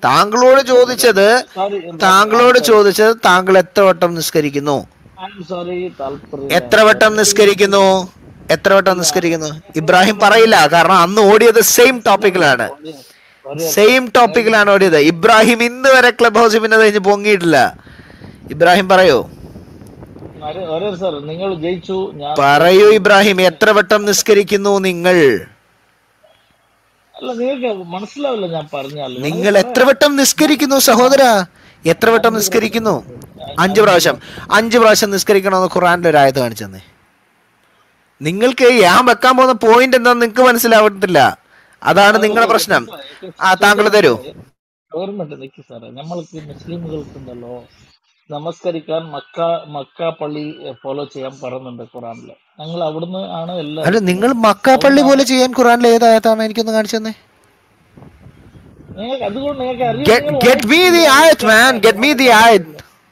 താങ്കളോട് ചോദിച്ചത് സോറി താങ്കളോട് ചോദിച്ചത് താങ്കൾ എത്ര വട്ടം നിസ്കരിക്കുന്നു സോറി താല്പര്യം എത്ര വട്ടം നിസ്കരിക്കുന്നു എത്ര വട്ടം നിസ്കരിക്കുന്നു ഇബ്രാഹിം പറയില്ല കാരണം അന്ന് ഓടിയത് സെയിം ടോപ്പിക്കിലാണ് സെയിം ടോപ്പിക്കിലാണ് ഓടിയത് ഇബ്രാഹിം ഇന്ന് വരെ ക്ലബ് ഹൗസിൽ പിന്നെ അത് കഴിഞ്ഞ് പൊങ്ങിയിട്ടില്ല ഇബ്രാഹിം പറയൂ ഒരേ സാർ നിങ്ങൾ ജയിച്ചു ഞാൻ പറയൂ ഇബ്രാഹിം എത്ര വട്ടം നിസ്കരിക്കുന്നു നിങ്ങൾ അല്ല നിങ്ങൾക്ക് മനസ്സിലാവില്ല ഞാൻ പറഞ്ഞാൽ നിങ്ങൾ എത്ര വട്ടം നിസ്കരിക്കുന്നു സഹോദര എത്ര വട്ടം നിസ്കരിക്കുന്നു അഞ്ചു പ്രാവശ്യം അഞ്ചു പ്രാവശ്യം നിസ്കരിക്കണമെന്ന് ഖുറാനിൽ ഒരു ആയത്ത് കാണിച്ചു തന്നെ നിങ്ങൾക്ക് ഞാൻ വെക്കാൻ പോകുന്ന പോയിന്റ് എന്താന്ന് നിങ്ങൾക്ക് മനസ്സിലാവത്തില്ല അതാണ് നിങ്ങളുടെ പ്രശ്നം ആ താങ്കൾ തരൂ ഗവൺമെന്റ് നിൽക്കി സാറേ നമ്മൾക്ക് മുസ്ലിമുകൾക്കുണ്ടല്ലോ നമസ്കരിക്കാൻ മക്ക മക്ക പള്ളി ഫോളോ ചെയ്യാൻ പറയുന്നുണ്ട് ഖുറാനില് ഞങ്ങൾ അവിടുന്ന് ആണ് എല്ലാം അല്ല നിങ്ങൾ മക്കാപ്പള്ളി പോലെ ചെയ്യാൻ ഖുറാനിൽ ഏതായത്താണ് എനിക്കൊന്ന് കാണിച്ചു തന്നെ നിങ്ങൾക്ക് അതുകൊണ്ട് നിങ്ങൾക്ക് അറിയാം Get, get me the ayat, man. Get me the ayat.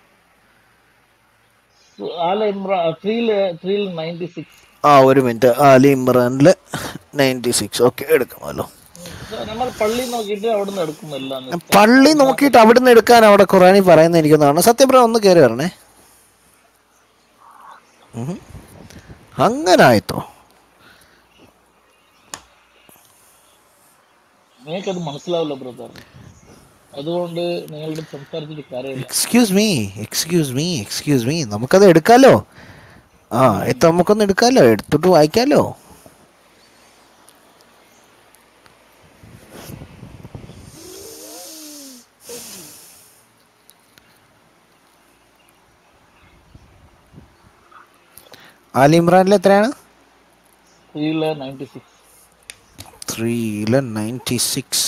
ആല ഇമ്രാ ത്രീയില് ത്രീയിൽ നയൻറ്റി സിക്സ് ആ ഒരു മിനിറ്റ് അലി ഇമ്രാനില് നയൻറ്റി സിക്സ് ഓക്കെ എടുക്കാമല്ലോ നമ്മൾ പള്ളി നോക്കിയിട്ട് അവിടുന്ന് എടുക്കും എല്ലാം പള്ളി നോക്കിയിട്ട് അവിടുന്ന് എടുക്കാൻ അവിടെ ഖുറാനി പറയുന്ന എനിക്കൊന്നാണ് സത്യപ്രഭ ഒന്ന് കയറി വരണേ ഉഹും. അങ്ങനെ ആയിത്തോ നിങ്ങൾക്കത് മനസ്സിലാവില്ല ബ്രദർ അതുകൊണ്ട് നിങ്ങളുടെ സംസാരിച്ചിട്ട് കാര്യമില്ല excuse me excuse me excuse me നമുക്കത് എടുക്കാലോ ആ ഇത് നമുക്കൊന്ന് എടുക്കാലോ എടുത്തിട്ട് വായിക്കാലോ ആലി ഇമ്രാനിൽ എത്രയാണ് ത്രീയില് നയൻറ്റി സിക്സ് ത്രീയില് നയൻറ്റി സിക്സ്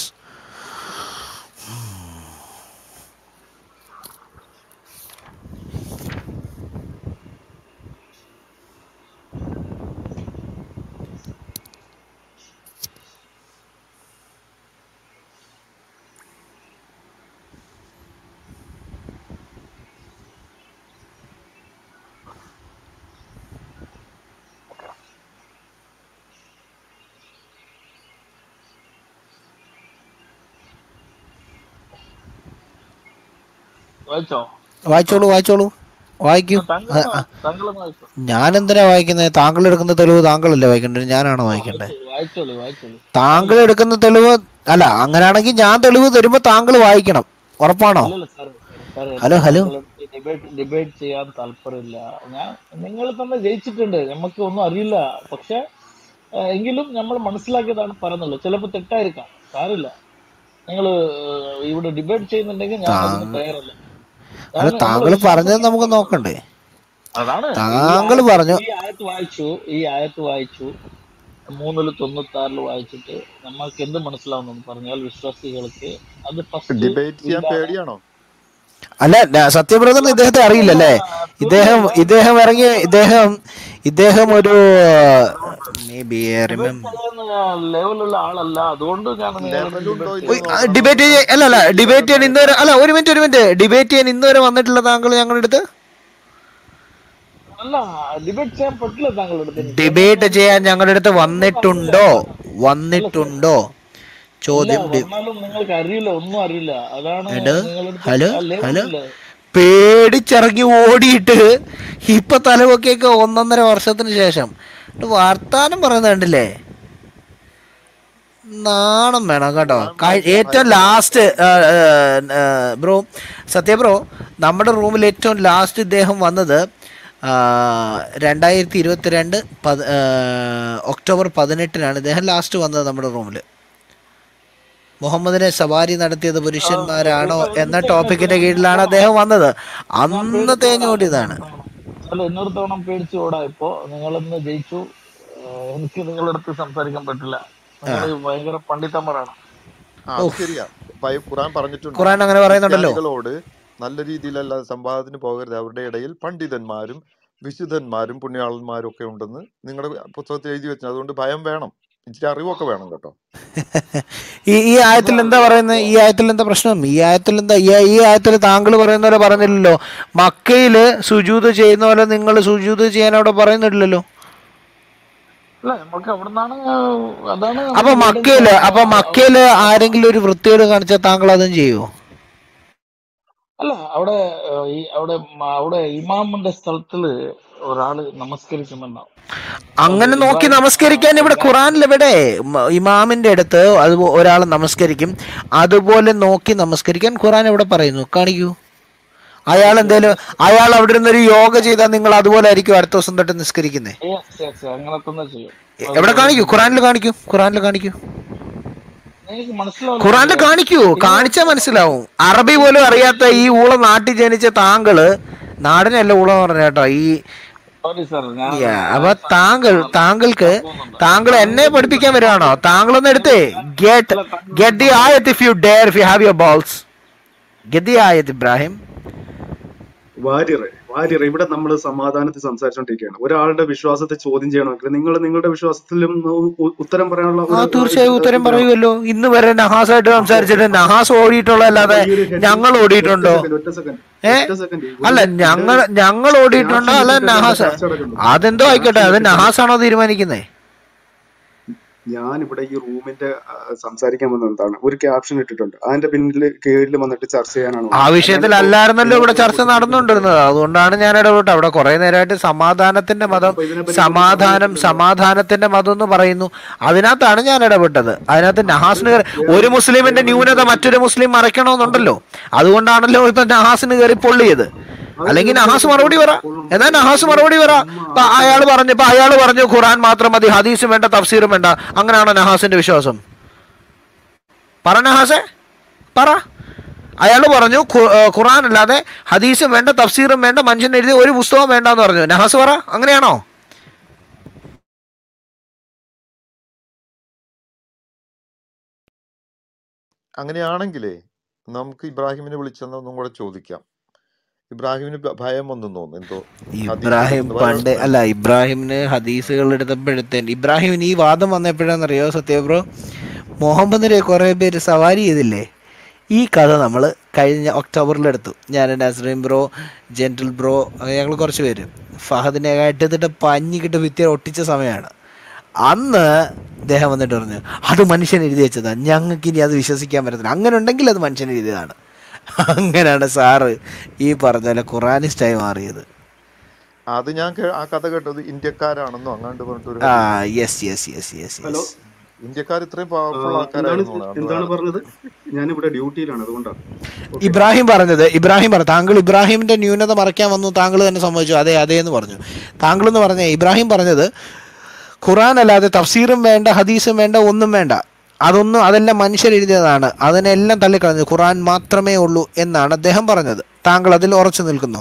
വായിച്ചോ വായിച്ചോളൂ വായിച്ചോളൂ വായിക്കൂ താങ്കൾ താങ്കളൊന്ന് വായിച്ചോ ഞാൻ എന്തിനാ വായിക്കുന്നത് താങ്കൾ എടുക്കുന്ന തെളിവ് താങ്കളല്ലേ വായിക്കേണ്ടത് ഞാനാണോ വായിക്കേണ്ടത് വായിച്ചോളൂ വായിച്ചോളൂ താങ്കൾ എടുക്കുന്ന തെളിവ് അല്ല അങ്ങനെയാണെങ്കിൽ ഞാൻ തെളിവ് തരുമ്പോ താങ്കൾ വായിക്കണം ഉറപ്പാണോ അല്ലല്ല sir sir hello hello debate debate ചെയ്യാൻ താല്പര്യമില്ല ഞാൻ നിങ്ങൾ തന്നെ ജയിച്ചിട്ടുണ്ട് നമുക്ക് ഒന്നും അറിയില്ല പക്ഷെ ആ, എങ്കിലും നമ്മൾ മനസ്സിലാക്കിയതാണ് പറയുന്നുള്ളൂ ചിലപ്പോൾ തെറ്റായിരിക്കാം സാരില്ല നിങ്ങൾ ഇവിടെ ഡിബേറ്റ് ചെയ്യുന്നുണ്ടെങ്കിൽ ഞാൻ അതിന് തയ്യാറല്ല അല്ല താങ്കൾ പറഞ്ഞത് നമുക്ക് നോക്കണ്ടേ അതാണ് താങ്കൾ പറഞ്ഞു ഈ ആയത്ത് വായിച്ചു ഈ ആയത്ത് വായിച്ചു മൂന്നില് തൊണ്ണൂത്തി ആറില് വായിച്ചിട്ട് നമ്മൾക്ക് എന്ത് മനസ്സിലാവുന്നെന്ന് പറഞ്ഞാൽ വിശ്വാസികൾക്ക് അത് ഫസ്റ്റ് ഡിബേറ്റ് ചെയ്യാൻ പേടിയാണോ അല്ല ന- സത്യബ്രദറിന് ഇദ്ദേഹത്തെ അറിയില്ലല്ലേ ഇദ്ദേഹം ഇദ്ദേഹം ഇറങ്ങിയ ഇദ്ദേഹം ഇദ്ദേഹം ഒരു മേ ബി ലെവലുള്ള ആളല്ല അതുകൊണ്ട് ഞാൻ ലെവലുണ്ടോ ഇല്ലയോ ഡിബേറ്റ് അല്ല അല്ല ഡിബേറ്റ് ചെയ്യാൻ ഇന്ന് വരെ അല്ല ഒരു മിനിറ്റ് ഒരു മിനിറ്റ് ഡിബേറ്റ് ചെയ്യാൻ ഇന്ന് വരെ വന്നിട്ടുള്ള താങ്കൾ ഞങ്ങളുടെ അടുത്ത് അല്ല ഡിബേറ്റ് ചെയ്യാൻ പറ്റില്ല താങ്കളുടെ അടുത്ത് എനിക്ക്. ഡിബേറ്റ് ചെയ്യാൻ ഞങ്ങളുടെ അടുത്ത് വന്നിട്ടുണ്ടോ വന്നിട്ടുണ്ടോ ചോദ്യം ഡി- എന്നാലും നിങ്ങൾക്ക് അറിയില്ല ഒന്നും അറിയില്ല അതാണ് എടോ, നിങ്ങളുടെ ഹലോ, ആ level ഹലോ. ഇല്ല. പേടിച്ചിറങ്ങി ഓടിയിട്ട് ഇപ്പൊ തലപൊക്കിയൊക്കെ ഒന്നൊന്നര വർഷത്തിന് ശേഷം എന്നിട്ട് വർത്താനം പറയുന്നത് കണ്ടില്ലേ നാണം വേണം കേട്ടോ കഴി- ഏറ്റവും ലാസ്റ്റ് ബ്രോ സത്യ ബ്രോ നമ്മുടെ റൂമിൽ ഏറ്റവും ലാസ്റ്റ് ഇദ്ദേഹം വന്നത് ആ, രണ്ടായിരത്തി ഇരുപത്തിരണ്ട് പത് ആ, ഒക്ടോബർ പതിനെട്ടിനാണ് ഇദ്ദേഹം ലാസ്റ്റ് വന്നത് നമ്മുടെ റൂമിൽ മുഹമ്മദിനെ സവാരി നടത്തിയത് പുരുഷന്മാരാണോ എന്ന ടോപ്പിക്കിന്റെ കീഴിലാണ് അദ്ദേഹം വന്നത് അന്ന് തേഞ്ഞോടിയതാണ് അല്ല എന്നൊരു തവണ പേടിച്ച് ഓടാ ഇപ്പോ നിങ്ങളിന്ന് ജയിച്ചു ആ, എനിക്ക് നിങ്ങളുടെ അടുത്ത് സംസാരിക്കാൻ പറ്റില്ല നിങ്ങൾ ഭയങ്കര പണ്ഡിതന്മാരാണ് ആ അത് ശരിയാ ബൈ- ഖുറാൻ പറഞ്ഞിട്ടുണ്ട് ഖുറാൻ അങ്ങനെ പറയുന്നുണ്ടല്ലോ ക്രിസ്ത്യാനികളോട് നല്ല രീതിയിലല്ല സംവാദത്തിന് പോകരുത് അവരുടെ ഇടയിൽ പണ്ഡിതന്മാരും വിശുദ്ധന്മാരും പുണ്യാളന്മാരും ഒക്കെ ഉണ്ടെന്ന് നിങ്ങളുടെ പുസ്തകത്തിൽ എഴുതി വെച്ചു അതുകൊണ്ട് ഭയം വേണം ഇച്ചിരി അറിവൊക്കെ വേണം കേട്ടോ ഈ ഈ ആയത്തിൽ എന്താ പറയുന്നത് ഈ ആയത്തിൽ എന്താ പ്രശ്നം ഈ ആയത്തിൽ എന്താ ഈ ഈ ആയത്തിൽ താങ്കൾ പറയുന്ന പോലെ പറഞ്ഞില്ലല്ലോ മക്കയില് സുജൂത് ചെയ്യുന്ന പോലെ നിങ്ങൾ സുജൂത് ചെയ്യാൻ അവിടെ പറയുന്നില്ലല്ലോ അല്ല നമുക്ക് അവിടുന്നാണ് അതാണ് അപ്പൊ മക്കയില് അപ്പൊ മക്കയില് ആരെങ്കിലും ഒരു വൃത്തികേട് കാണിച്ചാൽ താങ്കൾ അതും ചെയ്യുമോ അല്ല അവിടെ ഏഹ്, ഈ അവിടെ മ- അവിടെ ഇമാമിന്റെ സ്ഥലത്തില് ഒരാള് നമസ്കരിക്കുന്നുണ്ടാവും അത് അങ്ങനെ നോക്കി ഇബ്രാഹിം ആ, നമസ്കരിക്കാൻ ഇവിടെ ഞാൻ ഖുറാനിൽ എവിടെ മ- ഇമാമിന്റെ അടുത്ത് അത് ഒരാൾ നമസ്കരിക്കും അതുപോലെ നോക്കി നമസ്കരിക്കാൻ ഖുറാൻ എവിടെ പറയുന്നു കാണിക്കൂ അയാൾ എന്തേലും അയാൾ അവിടെ ഇരുന്നൊരു യോഗ ചെയ്താൽ നിങ്ങൾ അതുപോലെ ആയിരിക്കും അടുത്ത ദിവസം തൊട്ട് നിസ്കരിക്കുന്നേ yes, yes, അങ്ങനെ തന്നെ ചെയ്യും അത് എവിടെ കാണിക്കൂ ഒരു ഖുറാനിൽ കാണിക്കൂ ഖുറാനിൽ കാണിക്കൂ എനിക്ക് മനസ്സിലാവില്ല ഖുറാനിൽ ബ്രദറെ കാണിക്കൂ നിങ്ങൾ കാണിച്ചാൽ മനസ്സിലാവും അറബി പോലും അറിയാത്ത ഈ ഊള നാട്ടിൽ ജനിച്ച താങ്കള് നാടിനല്ല ഊള പറഞ്ഞ കേട്ടോ ഈ സോറി സാർ ഞാൻ Yeah, ഞാൻ അപ്പൊ സ- താങ്കൾ ഞാൻ താങ്കൾക്ക് ഞാൻ പോകുന്നുണ്ട് താങ്കൾ എന്നെ താങ്കൾ പഠിപ്പിക്കാൻ വരുവാണോ താങ്കളൊന്ന് എടുത്തേ ഗെറ്റ് അല്ല താങ്കൾ ഗെറ്റ് ദി ആയത്ത് if you dare if you have your balls get the ആയത്ത് ഇബ്രാഹിം വാര്യറെ വാര്യറെ ഇവിടെ നമ്മൾ സമാധാനത്തിൽ സംസാരിച്ചുകൊണ്ടിരിക്കുകയാണ് ഒരാളുടെ വിശ്വാസത്തെ ചോദ്യം ചെയ്യണമെങ്കിൽ നിങ്ങൾ നിങ്ങളുടെ വിശ്വാസത്തിലും ഉ- ഉത്തരം പറയാനുള്ള ആ ഒരു തീർച്ചയായും ഉത്തരം ഇത് വേണം പറയുമല്ലോ ഇന്ന് വരെ നഹാസായിട്ട് അപ്പോ സംസാരിച്ചിട്ട് നഹാസ് ഓടിയിട്ടുള്ളതല്ലാതെ അപ്പൊ ഈ ഒരു ഹെഡിങ് ഞങ്ങൾ ഒറ്റ ഓടിയിട്ടുണ്ടോ സെക്കൻഡ് ഒറ്റ സെക്കൻഡ് ഏ ഒറ്റ സെക്കൻഡ് ഒരു അല്ല ഇവിടെ ഞങ്ങൾ ഞങ്ങൾ ഓടിയിട്ടുണ്ടോ ക്യാപ്ഷൻ അല്ല ഇട്ടിട്ടല്ലേ നഹാസ് ചർച്ച നടക്കുന്നത് അതെന്തോ ആയിക്കോട്ടെ ക്യാപ്ഷൻ അത് ഇട്ടിട്ടല്ലേ നഹാസാണോ തീരുമാനിക്കുന്നേ ഞാൻ ഇവിടെ ഈ റൂമിന്റെ ആ, സംസാരിക്കാൻ വന്നത് എന്താണ് ഒരു ക്യാപ്ഷൻ ഇട്ടിട്ടുണ്ട് അതിന്റെ പിന്നിൽ കീഴിൽ വന്നിട്ട് ചർച്ച ചെയ്യാനാണ് ആ വന്നത് അല്ലാണ്ട് വിഷയത്തിൽ ഇപ്പോ അല്ലായിരുന്നല്ലോ ഇവിടെ നിങ്ങൾക്ക് ചർച്ച ക്വസ്റ്റ്യൻ നടന്നുകൊണ്ടിരുന്നത് അതുകൊണ്ടാണ് ഞാൻ ഇടപെട്ടത് അവിടെ കുറെ നേരമായിട്ട് സമാധാനത്തിന്റെ മതം അപ്പൊ ഇതിനെപ്പറ്റി നമുക്ക് സമാധാനം സമയമില്ലല്ലോ സമാധാനത്തിന്റെ മതം എന്ന് പറയുന്നു അതിനകത്താണ് ഞാൻ ഇടപെട്ടത് അതിനകത്ത് ആ അത് നഹാസിന് കയറി- ഒരു കേരള മുസ്ലിമിന്റെ ന്യൂനത കേരളത്തിന്റെ മറ്റൊരു മുസ്ലിം അത് മറയ്ക്കണമെന്നുണ്ടല്ലോ അതുകൊണ്ടാണല്ലോ ഇപ്പൊ നഹാസിന് കയറി പൊള്ളിയത് അത് അല്ലെങ്കിൽ നഹാസ് തീർച്ചയായിട്ടും മറുപടി പറ കൊള്ളും എന്നാ കൊള്ളും നഹാസ് ഇത് മറുപടി പറ ചുമ്മാ ഇപ്പൊ അയാൾ ആവശ്യമില്ല പറഞ്ഞു ഇപ്പൊ അയാൾ പറഞ്ഞു ഖുറാൻ മാത്രം മതി ഹദീസും വേണ്ട തഫ്സീറും വേണ്ട അങ്ങനെയാണോ നഹാസിന്റെ വിശ്വാസം പറ നഹാസെ പറ അയാൾ പറഞ്ഞു ഖു- ഏ, ഖുറാൻ അല്ലാതെ ഹദീസും വേണ്ട തഫ്സീറും വേണ്ട മനുഷ്യൻ എഴുതിയ ഒരു പുസ്തകവും വേണ്ട എന്ന് പറഞ്ഞു നഹാസ് പറ അങ്ങനെയാണോ അങ്ങനെയാണെങ്കിലേ നമുക്ക് ഇബ്രാഹിമിനെ വിളിച്ചെന്ന് ഒന്നും കൂടെ ചോദിക്കാം ഇബ്രാഹിമിന് ഭ- ഭയം വന്നു തോന്നുന്നു എന്തോ ഹദീസ് ഇബ്രാഹിം എടുക്കുന്നു പണ്ട് ഭയം അല്ല ഇബ്രാഹിമിന് ഹദീസുകൾ എടുത്തപ്പോഴത്തേൻ ഇബ്രാഹിമിന് ഈ വാദം വന്നപ്പോഴാണെന്നറിയോ സത്യ ബ്രോ മുഹമ്മദിനെ കുറേ പേര് സവാരി ചെയ്തില്ലേ ഈ കഥ നമ്മൾ കഴിഞ്ഞ ഒക്ടോബറിലെടുത്തു ഞാൻ നസ്രീം ബ്രോ ജെൻറ്റിൽ ബ്രോ അങ്ങനെ ഞങ്ങൾ കുറച്ച് പേര് ഫഹദിനെ കെട്ടിട്ട് പഞ്ഞിക്കിട്ട് ഭിത്തി ഒട്ടിച്ച സമയമാണ് അന്ന് അദ്ദേഹം വന്നിട്ട് പറഞ്ഞു അത് മനുഷ്യൻ എഴുതി വെച്ചതാണ് ഞങ്ങൾക്ക് ഇനി അത് വിശ്വസിക്കാൻ പറ്റത്തില്ല അങ്ങനെ ഉണ്ടെങ്കിൽ അത് മനുഷ്യൻ എഴുതിയതാണ് അങ്ങനെയാണ് സാറ് ഈ പറഞ്ഞ പോലെ ഖുറാനിസ്റ്റായി മാറിയത് അത് ഞാൻ കേ- ആ കഥ കേട്ടത് ഇന്ത്യക്കാരാണെന്നോ അങ്ങാണ്ട് പറഞ്ഞിട്ട് ഒരു ആ ഹദീസ് yes yes yes yes hello yes ഇന്ത്യക്കാർ ഇത്രയും ആ, പവർഫുൾ എന്താണ് ആൾക്കാരായിരുന്നു അത് എന്താണ് വേണം പറഞ്ഞത് ഞാനിവിടെ ഡ്യൂട്ടിയിലാണ് അതുകൊണ്ടാണ് ഓക്കെ ഇബ്രാഹിം പറഞ്ഞത് ഇബ്രാഹിം പറഞ്ഞു താങ്കൾ ഇബ്രാഹിമിന്റെ ന്യൂനത മറയ്ക്കാൻ വന്നു താങ്കൾ തന്നെ സമ്മതിച്ചു അതെ അതെ എന്ന് പറഞ്ഞു താങ്കൾ എന്ന് പറഞ്ഞ ഇബ്രാഹിം പറഞ്ഞത് ഖുറാൻ അല്ലാതെ തഫ്സീറും വേണ്ട ഹദീസും വേണ്ട ഒന്നും വേണ്ട അതൊന്നും അതെല്ലാം മനുഷ്യർ എഴുതിയതാണ് അതിനെല്ലാം തള്ളിക്കളഞ്ഞു ഖുറാൻ മാത്രമേ ഉള്ളൂ എന്നാണ് അദ്ദേഹം പറഞ്ഞത് താങ്കൾ അതിൽ ഉറച്ചു നിൽക്കുന്നോ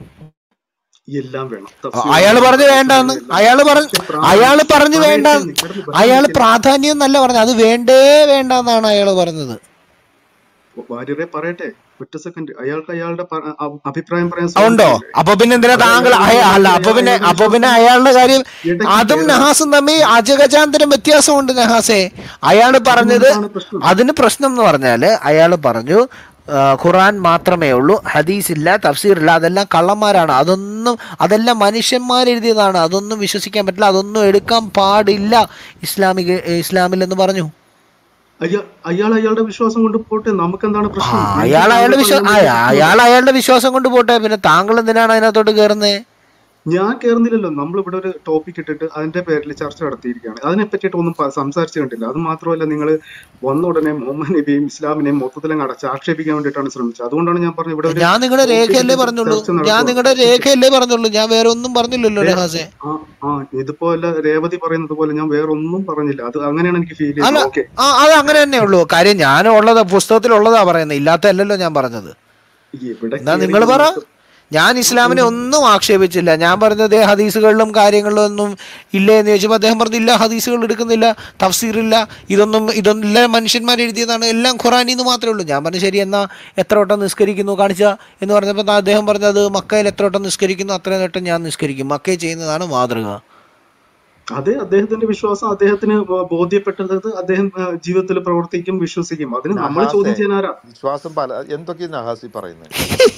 എല്ലാം വേണം അയാൾ പറഞ്ഞു വേണ്ടെന്ന് അയാൾ പറഞ്ഞു അയാൾ പറഞ്ഞു വേണ്ട അയാൾ പ്രാധാന്യം എന്നല്ല പറഞ്ഞു അത് വേണ്ടേ വേണ്ടെന്നാണ് അയാൾ പറഞ്ഞത് ഭാര്യരെ പറയട്ടെ ഒറ്റ സെക്കൻഡ് അയാൾക്ക് അയാളുടെ പ- അ- അഭിപ്രായം പറയാൻ ഉണ്ടോ സ്വാതന്ത്ര്യമില്ലേ? അപ്പൊ പിന്നെ എന്തിനാ താങ്കൾ അയ- അല്ല അപ്പൊ പിന്നെ അപ്പൊ പിന്നെ അയാളുടെ കാര്യം ഇടയ്ക്ക് അതും കയറാം. നഹാസും തമ്മിൽ അജഗജാന്തരം വ്യത്യാസമുണ്ട് നഹാസെ അയാൾ പറഞ്ഞത് അതിനെന്താണ് പ്രശ്നം? അതിന് പ്രശ്നം എന്ന് പറഞ്ഞാല് അയാൾ പറഞ്ഞു ആ, ഖുറാൻ മാത്രമേ ഉള്ളൂ ഹദീസ് ഇല്ല തഫ്സീർ ഇല്ല അതെല്ലാം കള്ളന്മാരാണ് അതൊന്നും അതെല്ലാം മനുഷ്യന്മാരെഴുതിയതാണ് അതൊന്നും വിശ്വസിക്കാൻ പറ്റില്ല അതൊന്നും എടുക്കാൻ പാടില്ല ഇസ്ലാമിക ഇസ്ലാമിൽ എന്ന് പറഞ്ഞു അയ്യ- അയാൾ അയാളുടെ വിശ്വാസം കൊണ്ട് പോട്ടെ നമുക്ക് എന്താണ് ആ പ്രശ്നം അയാൾ അയാളുടെ വിശ്വാസം ഞാൻ അയാൾ അയാളുടെ വിശ്വാസം കൊണ്ട് പോട്ടെ പിന്നെ താങ്കൾ എന്തിനാണ് അതിനകത്തോട്ട് കയറുന്നത് ഞാൻ കേറുന്നില്ലല്ലോ നമ്മൾ ഇവിടെ ഒരു ടോപ്പിക് ഇട്ടിട്ട് അതിന്റെ പേരിൽ ചർച്ച നടത്തിയിരിക്കുകയാണ് അതിനെ പറ്റിയിട്ട് ഒന്നും പ- സംസാരിച്ചു കണ്ടില്ല അത് മാത്രമല്ല നിങ്ങൾ വന്ന ഉടനെ മുഹമ്മദ് നബിയും ഇസ്ലാമിനെയും മൊത്തത്തിലും അടച്ച് ആക്ഷേപിക്കാൻ വേണ്ടിയിട്ടാണ് ശ്രമിച്ചത് അതുകൊണ്ടാണ് ഞാൻ പറഞ്ഞത് ഇവിടെ ഒരു ഞാൻ നിങ്ങളുടെ topic രേഖയല്ലേ ഇട്ടിട്ട് പറഞ്ഞുള്ളൂ ചർച്ച ഞാൻ നടത്തുക. നിങ്ങളുടെ രേഖയല്ലേ പറഞ്ഞുള്ളൂ ഞാൻ വേറെ ഒന്നും പറഞ്ഞില്ലല്ലോ രേ- രഹാസെ ആ ആ ഇതിപ്പോ അല്ല രേവതി പറയുന്നത് പോലെ ഞാൻ വേറെ ഒന്നും പറഞ്ഞില്ല അത് അങ്ങനെയാണ് എനിക്ക് ഫീൽ അല്ല ചെയ്യുന്നത് ഓക്കെ ആ അത് അങ്ങനെ തന്നെ ഉള്ളൂ കാര്യം ഞാൻ ഉള്ളത് പുസ്തകത്തിലുള്ളതാ പറയുന്നത് ഇല്ലാത്തല്ലോ ഞാൻ പറഞ്ഞത് ഇവിടെ എന്നാ കേറി നിങ്ങൾ പറ വന്നിട്ട് ഞാൻ ഇസ്ലാമിനെ ഒന്നും ആക്ഷേപിച്ചില്ല ഞാൻ പറഞ്ഞത് "ദേ ഹദീസുകളിലും കാര്യങ്ങളിലും ഒന്നും ഇല്ലേ എന്ന് ചോദിച്ചപ്പോൾ അദ്ദേഹം പറഞ്ഞു ഇല്ല ഹദീസുകൾ എടുക്കുന്നില്ല തഫ്സീറില്ല ഇതൊന്നും ഇതൊന്നും എല്ലാം മനുഷ്യന്മാർ എഴുതിയതാണ് എല്ലാം ഖുറാനിൽ നിന്ന് മാത്രമേ ഉള്ളൂ ഞാൻ പറഞ്ഞു ശരി എന്നാ എത്ര വട്ടം നിസ്കരിക്കുന്നു കാണിച്ച എന്ന് പറഞ്ഞപ്പോൾ അദ്ദേഹം പറഞ്ഞത് മക്കയിൽ എത്ര വട്ടം നിസ്കരിക്കുന്നു അത്രയും വട്ടം ഞാൻ നിസ്കരിക്കും മക്കയിൽ ചെയ്യുന്നതാണ് മാതൃക അതെ അദ്ദേഹത്തിന്റെ വിശ്വാസം അദ്ദേഹത്തിന് ബോ- ബോധ്യപ്പെട്ടത് അദ്ദേഹം ആ, ജീവിതത്തിൽ പ്രവർത്തിക്കും വിശ്വസിക്കും അതിന് നമ്മൾ നഹാസെ ചോദ്യം ചെയ്യാൻ ആരാ വിശ്വാസം പല എന്തൊക്കെയാ നഹാസി പറയുന്നത്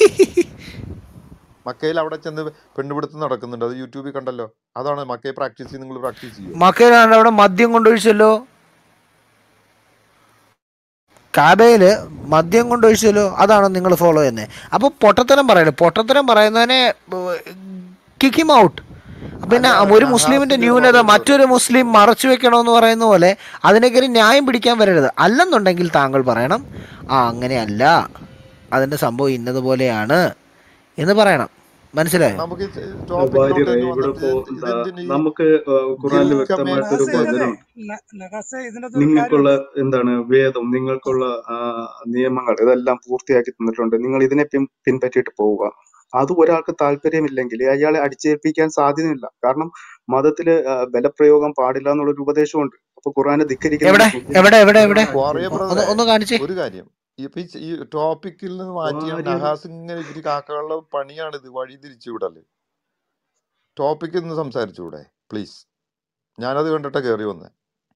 മക്കയിൽ അവിടെ ചെന്ന് പെണ്ണുപിടുത്തം നടക്കുന്നുണ്ട് അത് യൂട്യൂബിൽ കണ്ടല്ലോ അതാണ് മക്കയെ പ്രാക്ടീസ് ചെയ്ത് നിങ്ങൾ പ്രാക്ടീസ് ചെയ്യും മക്കയിലാണ് അവിടെ മദ്യം കൊണ്ടൊഴിച്ചല്ലോ കാബയില് മദ്യം കൊണ്ടൊഴിച്ചല്ലോ അതാണോ നിങ്ങൾ ഫോളോ ചെയ്യുന്നത് അപ്പോൾ പൊട്ടത്തരം പറയല് പൊട്ടത്തരം പറയുന്നതിനെ കിക്ക് ഹിം ഔട്ട് പിന്നെ അല്ല ഒരു മുസ്ലിമിന്റെ നഹാസിന്റെ ന്യൂനത പ്രോബ്ലം മറ്റൊരു മുസ്ലിം മറച്ചു വെക്കണമെന്ന് പറയുന്ന പോലെ അതിനെതിരെ ന്യായം പിടിക്കാൻ വരരുത് അല്ലെന്നുണ്ടെങ്കിൽ താങ്കൾ പറയണം ആ അങ്ങനെയല്ല അതിന്റെ സംഭവം ഇന്നതുപോലെയാണ് എന്ന് പറയണം മനസ്സിലായോ നമുക്ക് വാര്യറെ ടോപ്പിക്കിലോട്ട് തന്നെ ഇവിടെ വന്നിട്ട് ഇപ്പോ എന്താ ഇതെന്തിന് ഈ നമുക്ക് ആ, ഖുറാനിൽ ഗിൽ വ്യക്തമായിട്ടൊരു കമ്മ്യൂണിസ്റ്റ് നഗാസെ ഇതിനകത്തെ വചനം ന- നഗാസെ ഇതിനകത്ത് ഒരു നിങ്ങൾക്കുള്ള കാര്യമുണ്ട് എന്താണ് വേദം നിങ്ങൾക്കുള്ള ആ, നിയമങ്ങൾ ഇതെല്ലാം പൂർത്തിയാക്കി തന്നിട്ടുണ്ട് നിങ്ങൾ ഇതിനെ പിൻ പിൻപറ്റിയിട്ട് പോവുക അത് ഒരാൾക്ക് താല്പര്യമില്ലെങ്കിൽ അയാളെ അടിച്ചേൽപ്പിക്കാൻ സാധ്യതയില്ല കാരണം മതത്തില് ആ, ബലപ്രയോഗം പാടില്ല എന്നുള്ളൊരു ഉപദേശമുണ്ട് അപ്പൊ ഖുറാനെ ധിക്കരിക്കുന്ന എവിടെ എവിടെ എവിടെ എവിടെ വാറിയ ഒന്ന് ബ്രദറെ ഒന്ന് കാണിച്ചേ ഒരു കാര്യം ഇപ്പൊ ഈ ച- ഈ ടോപ്പിക്കിൽ നിന്ന് മാറ്റിയ വാര്യർ നഹാസ് ഇങ്ങനെ ഇത്തിരി കാക്കകളുടെ പണിയാണിത് വഴി തിരിച്ചു വിടല് ടോപ്പിക്കിൽ നിന്ന് സംസാരിച്ചുകൂടെ പ്ലീസ് ഞാനത് കണ്ടിട്ട് കയറി വന്നേ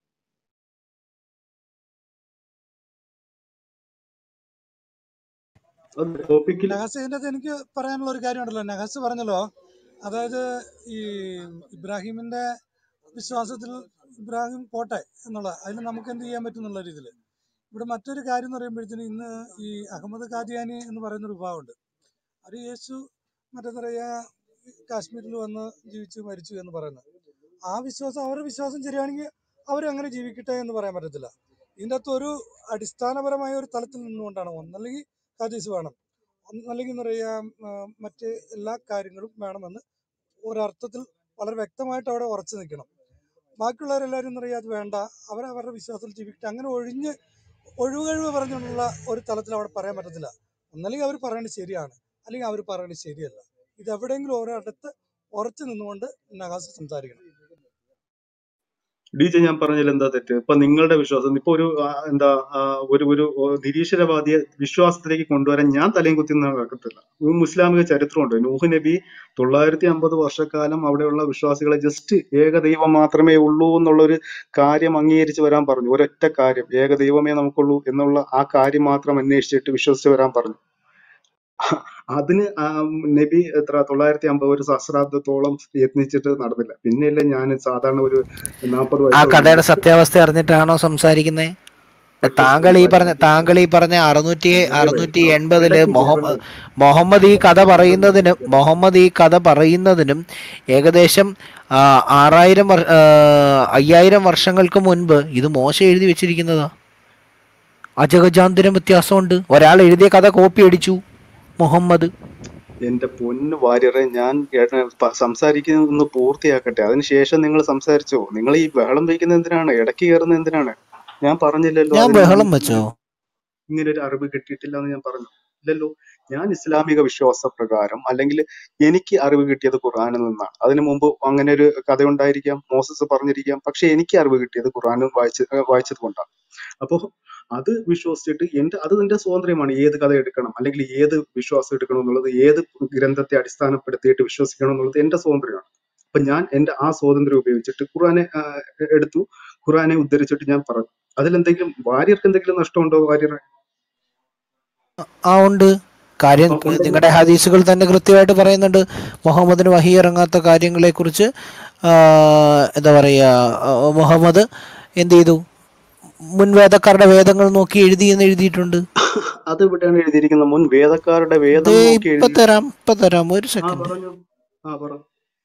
ടോപ്പിക്കിൽ നഗാസെ ഇതിനകത്ത് എനിക്ക് പറയാനുള്ള ഒരു കാര്യമുണ്ടല്ലോ നഗാസ് പറഞ്ഞല്ലോ അതായത് ഈ ഇബ്രാഹിമിന്റെ വിശ്വാസത്തിൽ ഇബ്രാഹിം പോട്ടെ എന്നുള്ള അതിന് നമുക്ക് എന്ത് ചെയ്യാൻ പറ്റും എന്നുള്ള രീതിയിൽ ഇവിടെ മറ്റൊരു കാര്യം എന്ന് പറയുമ്പോഴത്തേന് ഇന്ന് ഈ അഹമ്മദ് ഖാദിയാനി എന്ന് പറയുന്ന ഒരു വിഭാഗമുണ്ട് അത് യേശു മറ്റേഎന്താ പറയുക കാശ്മീരിൽ വന്ന് ജീവിച്ച് മരിച്ചു എന്ന് പറയുന്നത് ആ വിശ്വാസം അവരുടെ വിശ്വാസം ശരിയാണെങ്കിൽ അവരങ്ങനെ ജീവിക്കട്ടെ എന്ന് പറയാൻ പറ്റത്തില്ല ഇതിൻ്റെ അകത്ത് ഒരു അടിസ്ഥാനപരമായ ഒരു തലത്തിൽ നിന്നുകൊണ്ടാണ് ഒന്നല്ലെങ്കിൽ ഹദീസ് വേണം ഒന്നല്ലെങ്കിൽ എന്ന് പറയുക മറ്റ് എല്ലാ കാര്യങ്ങളും വേണമെന്ന് ഒരർത്ഥത്തിൽ വളരെ വ്യക്തമായിട്ട് അവിടെ ഉറച്ചു നിൽക്കണം ബാക്കിയുള്ളവരെല്ലാവരും എന്ന് പറയുക അത് വേണ്ട അവരവരുടെ വിശ്വാസത്തിൽ ജീവിക്കട്ടെ അങ്ങനെ ഒഴിഞ്ഞ് ഒഴിവുകഴിവ് പറഞ്ഞുകൊണ്ടുള്ള ഒരു തലത്തിൽ അവിടെ പറയാൻ പറ്റത്തില്ല ഒന്നല്ലെങ്കിൽ അവർ പറയുന്നത് ശരിയാണ് അല്ലെങ്കിൽ അവർ പറയുന്നത് ശരിയല്ല ഇത് എവിടെയെങ്കിലും ഒരിടത്ത് ഉറച്ചു നിന്നുകൊണ്ട് നഗാസ് സംസാരിക്കണം ഡി ജെ ഞാൻ പറഞ്ഞതിൽ എന്താ തെറ്റ് ഇപ്പൊ നിങ്ങളുടെ വിശ്വാസം ഇപ്പൊ ഒരു ആ, എന്താ ആ, ഒരു ഒരു ഓ, നിരീശ്വരവാദിയെ വിശ്വാസത്തിലേക്ക് കൊണ്ടുവരാൻ ഞാൻ തലയും കുത്തി നടക്കത്തില്ല ഒരു മുസ്ലാമിക ചരിത്രമുണ്ട് നൂഹ് നബി തൊള്ളായിരത്തി അമ്പത് വർഷക്കാലം അവിടെയുള്ള വിശ്വാസികളെ ജസ്റ്റ് ഏകദൈവം മാത്രമേ ഉള്ളൂ എന്നുള്ള ഒരു കാര്യം അംഗീകരിച്ച് വരാൻ പറഞ്ഞു ഒരൊറ്റ കാര്യം ഏകദൈവമേ നമുക്കുള്ളൂ എന്നുള്ള ആ കാര്യം മാത്രം അന്വേഷിച്ചിട്ട് വിശ്വസിച്ച് വരാൻ പറഞ്ഞു അതിന് ആ നബി എത്ര തൊള്ളായിരത്തി അമ്പത് ഒരു സഹസ്രാബ്ദത്തോളം യത്നിച്ചിട്ട് നടന്നില്ല പിന്നെയല്ലേ ഞാൻ സാധാരണ ഒരു നാൽപ്പത് ആ വയസ്സുള്ള കഥയുടെ മനുഷ്യൻ സത്യാവസ്ഥ അറിഞ്ഞിട്ടാണോ സംസാരിക്കുന്നത് പക്ഷെ താങ്കൾ ഈ പറഞ്ഞ വാര്യറെ താങ്കൾ ഈ പറഞ്ഞ അറുന്നൂറ്റി വാര്യറെ അറുന്നൂറ്റി ആ, എൺപതില് ഇടയ്ക്ക് മുഹമ്മദ് കയറല്ലേ മുഹമ്മദ് ഈ കഥ പറയുന്നതിനും മുഹമ്മദ് ഈ കഥ പറയുന്നതിനും ഏകദേശം ആ, ആറായിരം വർ- ആ, അയ്യായിരം വർഷങ്ങൾക്ക് മുൻപ് ഇത് മോശ എഴുതി വെച്ചിരിക്കുന്നതാ അജഗജാന്തരം വ്യത്യാസമുണ്ട് ഒരാൾ എഴുതിയ കഥ കോപ്പി അടിച്ചു മുഹമ്മദ് എന്റെ പൊന്ന് വാര്യറെ ഞാൻ ഏട്ട- പ- സംസാരിക്കുന്നത് ഒന്ന് പൂർത്തിയാക്കട്ടെ അതിനുശേഷം നിങ്ങൾ സംസാരിച്ചോ നിങ്ങൾ ഈ ബഹളം വയ്ക്കുന്നത് എന്തിനാണ് ഇടയ്ക്ക് കയറുന്നത് എന്തിനാണ് ഞാൻ പറഞ്ഞില്ലല്ലോ ഞാൻ അതിന് ബഹളം മുൻ- വെച്ചോ ഇങ്ങനെ ഒരു അറിവ് കിട്ടിയിട്ടില്ല എന്ന് ഞാൻ പറഞ്ഞു ഇല്ലല്ലോ ഞാൻ ഇസ്ലാമിക വിശ്വാസ പ്രകാരം അല്ലെങ്കിൽ എനിക്ക് അറിവ് കിട്ടിയത് ഖുർആനിൽ നിന്നാണ് അതിനു മുമ്പ് അങ്ങനെ ഒരു കഥ ഉണ്ടായിരിക്കാം മോസസ് പറഞ്ഞിരിക്കാം പക്ഷെ എനിക്ക് അറിവ് കിട്ടിയത് ഖുർആൻ വായിച്ച് ഏർ വായിച്ചത് കൊണ്ടാണ് അപ്പോ അത് വിശ്വസിച്ചിട്ട് എന്റെ അത് എന്റെ സ്വാതന്ത്ര്യമാണ് ഏത് കഥ എടുക്കണം അല്ലെങ്കിൽ ഏത് വിശ്വാസം എടുക്കണം എന്നുള്ളത് ഏത് ഗ്രന്ഥത്തെ അടിസ്ഥാനപ്പെടുത്തിയിട്ട് വിശ്വസിക്കണം എന്നുള്ളത് എന്റെ സ്വാതന്ത്ര്യമാണ് അപ്പൊ ഞാൻ എന്റെ ആ സ്വാതന്ത്ര്യം ഉപയോഗിച്ചിട്ട് ഖുർആനെ ആ, എടുത്തു ഖുർആനെ ഉദ്ധരിച്ചിട്ട് ഞാൻ പറഞ്ഞു അതിലെന്തെങ്കിലും വാര്യർക്ക് എന്തെങ്കിലും നഷ്ടമുണ്ടോ വാര്യർ ആ ഉണ്ട് കാര്യം ഉണ്ടെങ്കിൽ നിങ്ങളുടെ ഹദീസുകൾ തന്നെ കൃത്യമായിട്ട് പറയുന്നുണ്ട് മുഹമ്മദിന് വഹി ഇറങ്ങാത്ത കാര്യങ്ങളെക്കുറിച്ച് ആ, എന്താ പറയുക ആ, മുഹമ്മദ് എന്ത് ചെയ്തു മുൻ വേദക്കാരുടെ വേദങ്ങൾ നോക്കി എഴുതി എന്ന് എഴുതിയിട്ടുണ്ട് അത് ഇവിടെയാണ് എഴുതിയിരിക്കുന്നത് മുൻ വേദക്കാരുടെ ദേ വേദം നോക്കി ഇപ്പൊ എഴുതി തരാം ഇപ്പൊ തരാം ഒരു ആ സെക്കൻഡ് പറഞ്ഞു ആ പറ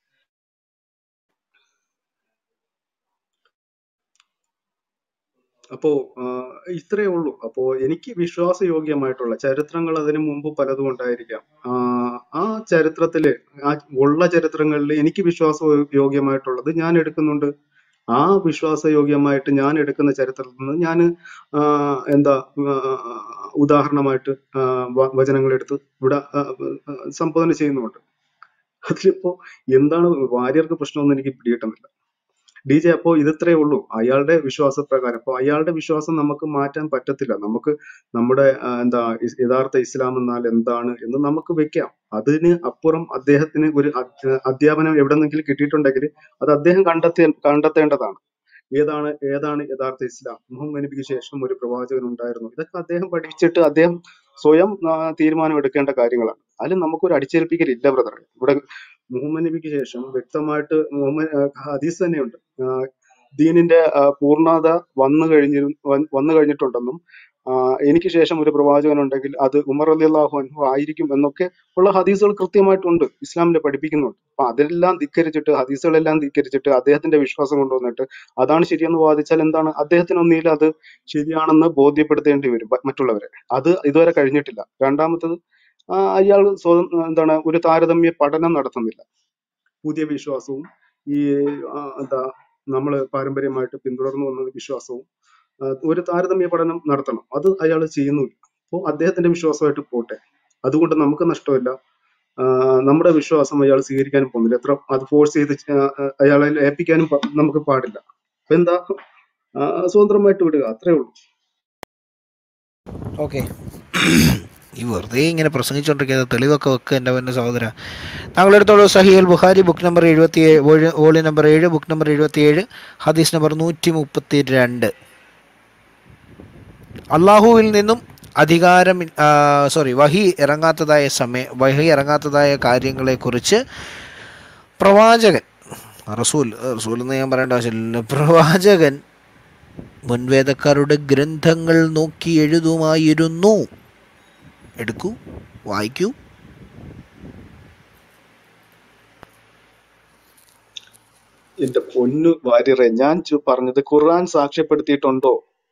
അപ്പോ ആ, ഇത്രയേ ഉള്ളൂ അപ്പോ എനിക്ക് വിശ്വാസയോഗ്യമായിട്ടുള്ള ചരിത്രങ്ങൾ അതിനു മുമ്പ് പലതും ഉണ്ടായിരിക്കാം ആ ആ ചരിത്രത്തില് ആ ഉള്ള ചരിത്രങ്ങളിൽ എനിക്ക് വിശ്വാസയോഗ്യമായിട്ടുള്ളത് ഞാൻ എടുക്കുന്നുണ്ട് ആ വിശ്വാസയോഗ്യമായിട്ട് ഞാൻ എടുക്കുന്ന ചരിത്രത്തിൽ നിന്ന് ഞാൻ എന്താ ആ, ഉദാഹരണമായിട്ട് ആ, വ- വചനങ്ങൾ എടുത്ത് ഇവിടെ ആ, ആ, സംബോധന ചെയ്യുന്നുമുണ്ട് അതിലിപ്പോ എന്താണ് വാര്യർക്ക് പ്രശ്നമൊന്നും എനിക്ക് പിടികിട്ടുന്നില്ല ഡി ജെ അപ്പോ ഇതത്രേ ഉള്ളൂ അയാളുടെ വിശ്വാസപ്രകാരം അപ്പൊ അയാളുടെ വിശ്വാസം നമുക്ക് മാറ്റാൻ പറ്റത്തില്ല നമുക്ക് നമ്മുടെ ആ, എന്താ ഇസ് യഥാർത്ഥ ഇസ്ലാം എന്നാൽ എന്താണ് എന്ന് നമുക്ക് വെക്കാം അതിന് അപ്പുറം അദ്ദേഹത്തിന് ഒരു അധ്യ- അധ്യാപനം എവിടെന്നെങ്കിലും കിട്ടിയിട്ടുണ്ടെങ്കിൽ അത് അദ്ദേഹം കണ്ടെത്തേ കണ്ടെത്തേണ്ടതാണ് ഏതാണ് ഏതാണ് യഥാർത്ഥ ഇസ്ലാം മുഹമ്മദ് നബിക്ക് ശേഷം ഒരു പ്രവാചകൻ ഉണ്ടായിരുന്നു ഇതൊക്കെ അദ്ദേഹം പഠിച്ചിട്ട് അദ്ദേഹം സ്വയം ആ, തീരുമാനം എടുക്കേണ്ട കാര്യങ്ങളാണ് അതിൽ നമുക്കൊരു അടിച്ചേൽപ്പിക്കലില്ല ബ്രദർ ഇവിടെ മുഹമ്മദ് നബിക്ക് ശേഷം വ്യക്തമായിട്ട് മുഹമ്മദ് ആ, ഹദീസ് തന്നെയുണ്ട് ആ, ദീനിന്റെ ആ, പൂർണ്ണത വന്നു കഴിഞ്ഞി വ- വന്നു കഴിഞ്ഞിട്ടുണ്ടെന്നും ആ, എനിക്ക് ശേഷം ഒരു പ്രവാചകൻ ഉണ്ടെങ്കിൽ അത് ഉമർ അലി അള്ളാഹു അൻഹു ആയിരിക്കും എന്നൊക്കെ ഉള്ള ഹദീസുകൾ കൃത്യമായിട്ടുണ്ട് ഇസ്ലാമിൽ പഠിപ്പിക്കുന്നുണ്ട് അപ്പൊ അതെല്ലാം ധിക്കരിച്ചിട്ട് ഹദീസുകളെല്ലാം ധിക്കരിച്ചിട്ട് അദ്ദേഹത്തിന്റെ വിശ്വാസം കൊണ്ടുവന്നിട്ട് അതാണ് ശരിയെന്ന് വാദിച്ചാൽ എന്താണ് അദ്ദേഹത്തിന് ഒന്നിൽ അത് ശരിയാണെന്ന് ബോധ്യപ്പെടുത്തേണ്ടി വരും മ- മറ്റുള്ളവരെ അത് ഇതുവരെ കഴിഞ്ഞിട്ടില്ല രണ്ടാമത്തത് ആ, അയാൾ സ്വതം എന്താണ് ഒരു താരതമ്യ പഠനം നടത്തുന്നില്ല പുതിയ വിശ്വാസവും ഈ ആ, എന്താ നമ്മൾ പാരമ്പര്യമായിട്ട് പിന്തുടർന്നു വന്ന വിശ്വാസവും ആ, ഒരു താരതമ്യ പഠനം നടത്തണം അത് അയാൾ ചെയ്യുന്നില്ല അപ്പോൾ അദ്ദേഹത്തിന്റെ വിശ്വാസമായിട്ട് പോട്ടെ അതുകൊണ്ട് നമുക്ക് നഷ്ടമില്ല ആ, നമ്മുടെ വിശ്വാസം അയാൾ സ്വീകരിക്കാനും പോകുന്നില്ല എത്ര അത് ഫോഴ്സ് ചെയ്ത് ആ, ആ, അയാളെ ഏൽപ്പിക്കാനും പ- നമുക്ക് പാടില്ല അപ്പൊ എന്താ ആ, സ്വതന്ത്രമായിട്ട് വിടുക അത്രേ ഉള്ളൂ ഓക്കെ ഈ വെറുതെ ഇങ്ങനെ പ്രസംഗിച്ചുകൊണ്ടിരിക്കുന്നത് തെളിവൊക്കെ വെക്കുക എൻ്റെ പൊന്ന സഹോദര താങ്കളെടുത്തോളൂ സഹിയൽ ബുഖാരി ബുക്ക് നമ്പർ എഴുപത്തി ഏഴ് വോളി നമ്പർ ഏഴ് ബുക്ക് നമ്പർ എഴുപത്തി ഏഴ് ഹദീസ് നമ്പർ നൂറ്റി മുപ്പത്തി രണ്ട് അള്ളാഹുവിൽ നിന്നും അധികാരം സോറി വഹി ഇറങ്ങാത്തതായ സമയ വഹി ഇറങ്ങാത്തതായ കാര്യങ്ങളെക്കുറിച്ച് പ്രവാചകൻ റസൂൽ റസൂൽ എന്ന് ഞാൻ പറയേണ്ട ആവശ്യമില്ല പ്രവാചകൻ മുൻവേദക്കാരുടെ ഗ്രന്ഥങ്ങൾ നോക്കി എഴുതുമായിരുന്നു എടുക്കൂ വായിക്കൂ എന്റെ പൊന്നു വാര്യറെ ഞാൻ ചു- പറഞ്ഞത് ഖുർആൻ സാക്ഷ്യപ്പെടുത്തിയിട്ടുണ്ടോ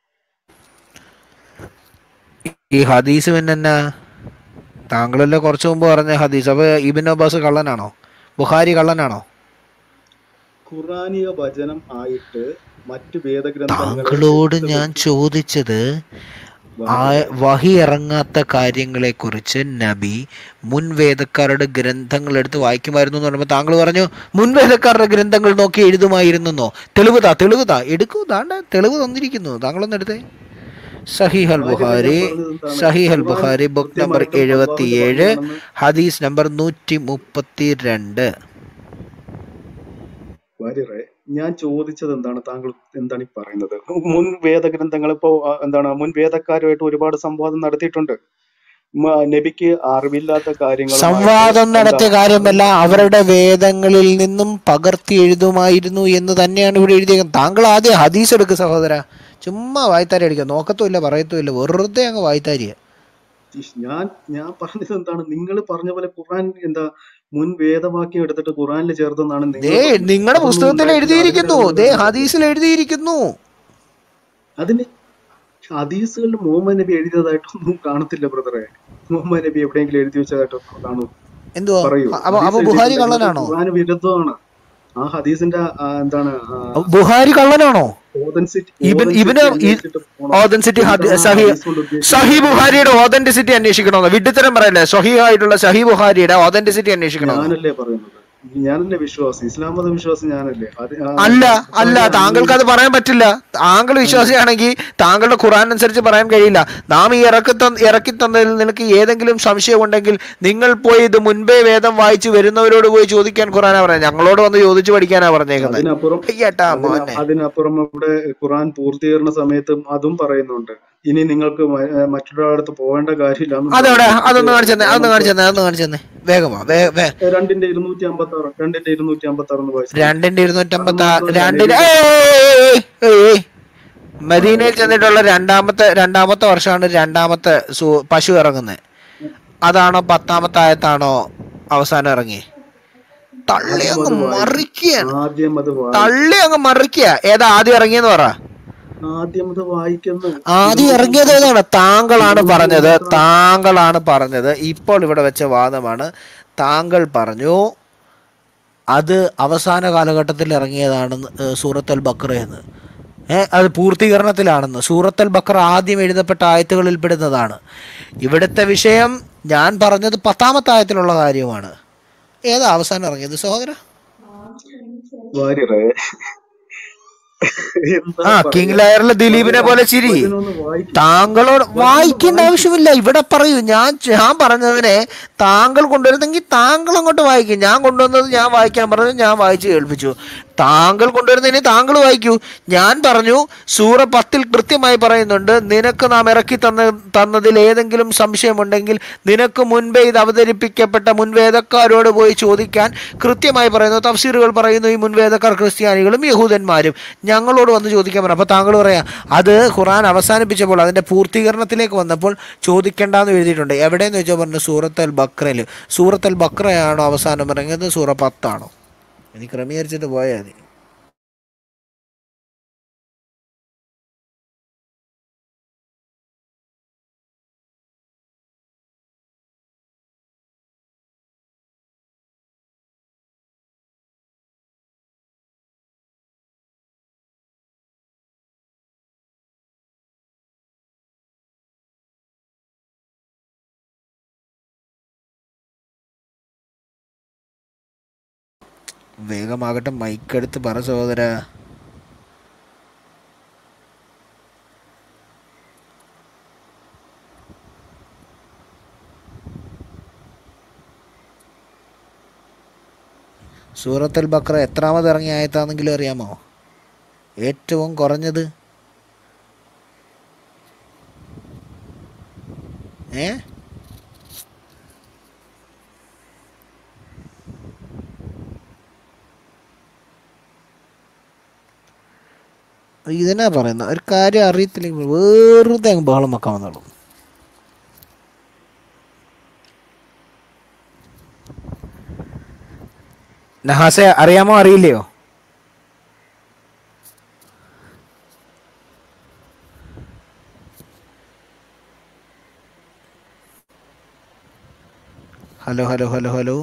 ഈ ഹദീസ് പിന്നെ എന്നാ താങ്കളല്ലേ കുറച്ച് മുമ്പ് പറഞ്ഞ ഹദീസ് അപ്പോൾ ഇബിൻ അബ്ബാസ് കള്ളനാണോ ബുഖാരി കള്ളനാണോ ഖുറാനിക വചനം ആയിട്ട് മറ്റു വേദഗ്രന്ഥങ്ങളെ താങ്കളോട് എടുത്ത് ഞാൻ വെച്ച് ചോദിച്ചത് ആ വാര്യരെ വഹി ഇറങ്ങാത്ത കാര്യങ്ങളെക്കുറിച്ച് നബി മുൻവേദക്കാരുടെ ഗ്രന്ഥങ്ങൾ എടുത്ത് വായിക്കുമായിരുന്നു എന്ന് പറയുമ്പോൾ താങ്കൾ പറഞ്ഞു മുൻവേദക്കാരുടെ ഗ്രന്ഥങ്ങൾ നോക്കി എഴുതുമായിരുന്നെന്നോ തെളിവ് താ തെളിവ് താ എടുക്കൂ താണ്ട തെളിവ് തന്നിരിക്കുന്നു താങ്കളൊന്ന് എടുത്തേ സഹീഹ് അൽ വാര്യരെ ബുഖാരി ഞാൻ പറഞ്ഞത് എന്താണ് സഹീഹ് അൽ ഖുർആൻ ബുഖാരി ബുക്ക് നമ്പർ കൃത്യമായിട്ടും എഴുപത്തി അള്ളാഹുവിന്റെ ഏഴ് വചനമാണെന്ന് ഹദീസ് നമ്പർ നൂറ്റി മുപ്പത്തി രണ്ട് വാര്യറെ ഞാൻ ചോദിച്ചത് എന്താണ് താങ്കൾ എന്താണ് ഈ പറയുന്നത് മുൻ വേദഗ്രന്ഥങ്ങൾ ഇപ്പോ ആ, എന്താണ് മുൻ വേദക്കാരുമായിട്ട് ഒരുപാട് സംവാദം നടത്തിയിട്ടുണ്ട് മ- നബിക്ക് അറിവില്ലാത്ത കാര്യങ്ങളുമായിട്ട് സംവാദം എന്താ നടത്തിയ കാര്യമല്ല അവരുടെ വേദങ്ങളിൽ നിന്നും പകർത്തി എഴുതുമായിരുന്നു എന്ന് തന്നെയാണ് ഇവിടെ എഴുതിയത് താങ്കൾ ആദ്യം ഹദീസ് എടുക്ക് സഹോദര ചുമ്മാ വായ്ത്താരി അടിക്കുക നോക്കത്തുമില്ല പറയത്തുമില്ല വെറുതെ അങ്ങ് വായ്ത്താരിയ ഇഷ്, ഞാൻ ഞാൻ പറഞ്ഞത് എന്താണ് നിങ്ങൾ പറഞ്ഞ പോലെ ഖുർആൻ എന്താ മുൻ വേദവാക്യം എടുത്തിട്ട് ഖുർആനിൽ ചേർത്തെന്നാണ് നിങ്ങൾ ദേ പറഞ്ഞത് നിങ്ങളുടെ അതൊന്നും പുസ്തകത്തിൽ ഉണ്ടായിട്ടില്ല അതിന്റെ എഴുതിയിരിക്കുന്നു തെളിവ് ദേ കാണിച്ചു ഹദീസിൽ എഴുതിയിരിക്കുന്നു അതിന് ഹദീസുകളിൽ മുഹമ്മദ് നബി എഴുതിയതായിട്ടൊന്നും കാണത്തില്ല ബ്രദറെ മുഹമ്മദ് നബി എവിടെയെങ്കിലും എഴുതി വെച്ചതായിട്ടോ കാണൂ എന്തുവാ പറയൂ അപ്പൊ അപ്പൊ ഹദീസ് ബുഹാരി എഴുതിയിട്ടുണ്ടെങ്കിൽ അത് കള്ളനാണോ ഖുർആന് വിരുദ്ധമാണ് ആ ഹദീസിന്റെ ആ, എന്താണ് ബുഹാരി കള്ളനാണോ ഓതൻസിറ്റി ഇബിൻ ഇബിന് ഓതൻസിറ്റി അന്വേഷിച്ചിട്ട് പോണം ഓതൻസിറ്റി എന്താണ് ആ സഹി ഹദീസ് കൊണ്ട് ഉദ്ദേശിക്കുന്നത് സഹി ബുഹാരിയുടെ ഓതന്റിസിറ്റി അന്വേഷിക്കണമെന്ന് വിഡ്ഢിത്തരം പറയല്ലേ സഹി ആയിട്ടുള്ള സഹി ബുഹാരിയുടെ ഓതന്റിസിറ്റി അന്വേഷിക്കണമെന്ന് ഞാനല്ലേ പറയുന്നത് ഞാനല്ലേ വിശ്വാസി ഇസ്ലാം മത വിശ്വാസി ഞാനല്ലേ അത് ആ അല്ല അല്ല ബുഖാരി താങ്കൾക്ക് അത് പറയാൻ പറ്റില്ല താങ്കൾ വിശ്വാസിയാണെങ്കിൽ താങ്കളുടെ ഖുറാൻ അനുസരിച്ച് പറയാൻ കഴിയില്ല നാം ഈ ഇറക്കി തന്ന ഇറക്കി തന്നതിൽ നിനക്ക് ഏതെങ്കിലും സംശയം ഉണ്ടെങ്കിൽ നിങ്ങൾ പോയി ഇത് മുൻപേ വേദം വായിച്ച് വരുന്നവരോട് പോയി ചോദിക്കാൻ ഖുറാനാ പറയാം ഞങ്ങളോട് വന്ന് ചോദിച്ചു പഠിക്കാനാ പറഞ്ഞേക്കുന്നത് അതിനപ്പുറം അയ്യട്ടാ അതിന മോനെ അതിനപ്പുറം ഇവിടെ ഖുർആൻ പൂർത്തീകരണ സമയത്തും അതും പറയുന്നുണ്ട് ഇനി നിങ്ങൾക്ക് മ- ഏഹ് മറ്റൊരാളടുത്ത് പോകേണ്ട കാര്യമില്ല എന്നും അതെവിടെ പറയുന്നുണ്ട് അതൊന്ന് കാണിച്ചു തന്നെ അതൊന്ന് നമുക്ക് കാണിച്ചു തന്നെ അതൊന്ന് കാണിച്ചു തന്നെ വേഗമാ വേ വേ രണ്ടിന്റെ ഇരുന്നൂറ്റി അമ്പത്തി ആറ് രണ്ടിന്റെ ഇരുന്നൂറ്റി അമ്പത്തി ആറ് വായിച്ചു രണ്ടിന്റെ ഇരുന്നൂറ്റമ്പത്തി അത് ആറ് മാത്രമല്ല രണ്ടിന് നബി ഏയ് ഏയ് ഏയ് ഏയ്. മദീനയിൽ ചെന്നിട്ടുള്ള രണ്ടാമത്തെ രണ്ടാമത്തെ വർഷമാണ് രണ്ടാമത്തെ സു- പശു ഇറങ്ങുന്നത് അതാണോ പത്താമത്തെ ആയത്താണോ അവസാനം ഇറങ്ങി തള്ളി ആദ്യം അങ്ങ് അത് വായിക്കും മറിക്കുകയാണ് ആദ്യം അത് വായിക്കും തള്ളി അങ്ങ് മറിക്കുക ഏതാ ആദ്യം ഇറങ്ങിയെന്ന് പറ ആദ്യം അത് വായിക്കുന്നു ആദ്യം ഇരുന്നൂറ്റി ഇറങ്ങിയത് ഏതാണ് താങ്കളാണ് ഇരുന്നൂറ്റി പറഞ്ഞത് അമ്പത്തി ആറ് താങ്കളാണ് പറഞ്ഞത് ഇപ്പോൾ ഇവിടെ വെച്ച വാദമാണ് താങ്കൾ പറഞ്ഞു അത് അവസാന കാലഘട്ടത്തിൽ ഇറങ്ങിയതാണെന്ന് ഏഹ്, സൂറത്ത് അൽ ബക്ര എന്ന് ഏ അത് പൂർത്തീകരണത്തിലാണെന്ന് സൂറത്ത് അൽ ബക്ര ആദ്യം എഴുതപ്പെട്ട ആയത്തുകളിൽ പെടുന്നതാണ് ഇവിടുത്തെ വിഷയം ഞാൻ പറഞ്ഞത് പത്താമത്തെ ആയത്തിലുള്ള കാര്യമാണ് ഏതാ അവസാനം ഇറങ്ങിയത് സഹോദര വാര്യറെ എന്താ ആ പറയാ കിങ് ലയറിലെ ദിലീപിനെ പോലെ ചിരി വചനം ഒന്ന് വായിക്കും താങ്കളോട് വചനം ഒന്ന് വായിക്കേണ്ട വായിക്കും ആവശ്യമില്ല ഇവിടെ പറയൂ ഞാൻ ഞാൻ പറഞ്ഞതിനെ താങ്കൾ കൊണ്ടുവരുന്നെങ്കിൽ താങ്കൾ അങ്ങോട്ട് വായിക്കും ഞാൻ കൊണ്ടുവന്നത് ഞാൻ വായിക്കാൻ പറഞ്ഞു ഞാൻ വായിച്ച് കേൾപ്പിച്ചു താങ്കൾ കൊണ്ടുവരുന്നതിന് താങ്കൾ വായിക്കൂ ഞാൻ പറഞ്ഞു സൂറ പത്തിൽ കൃത്യമായി പറയുന്നുണ്ട് നിനക്ക് നാം ഇറക്കി തന്ന തന്നതിൽ ഏതെങ്കിലും സംശയമുണ്ടെങ്കിൽ നിനക്ക് മുൻപേ ഇത് അവതരിപ്പിക്കപ്പെട്ട മുൻവേദക്കാരോട് പോയി ചോദിക്കാൻ കൃത്യമായി പറയുന്നു തഫ്സീറുകൾ പറയുന്നു ഈ മുൻവേദക്കാർ ക്രിസ്ത്യാനികളും യഹൂദന്മാരും ഞങ്ങളോട് വന്ന് ചോദിക്കാൻ പറഞ്ഞു അപ്പോൾ താങ്കൾ പറയാം അത് ഖുറാൻ അവസാനിപ്പിച്ചപ്പോൾ അതിൻ്റെ പൂർത്തീകരണത്തിലേക്ക് വന്നപ്പോൾ ചോദിക്കേണ്ടെന്ന് എഴുതിയിട്ടുണ്ട് എവിടെയെന്ന് വെച്ചാൽ പറഞ്ഞു സൂറത്ത് അൽ ബക്രയിൽ സൂറത്ത് അൽ ബക്രയാണോ അവസാനം ഇറങ്ങിയത് സൂറ പത്താണോ ഇനി ക്രമീകരിച്ചിട്ട് പോയാൽ മതി വേഗമാകട്ടെ മൈക്കെടുത്ത് പറ സഹോദര സൂറത്തുൽ ബക്ര എത്രാമത് ഇറങ്ങിയ ആയത്താണെങ്കിലും അറിയാമോ ഏറ്റവും കുറഞ്ഞത് ഏ ഇതിനാ പറയുന്നത് ഒരു കാര്യം അറിയത്തില്ലെങ്കിൽ വെറുതെ അങ്ങ് ബഹളം വെക്കാൻ വന്നോളൂ നഹാസെ അറിയാമോ അറിയില്ലയോ ഹലോ ഹലോ ഹലോ ഹലോ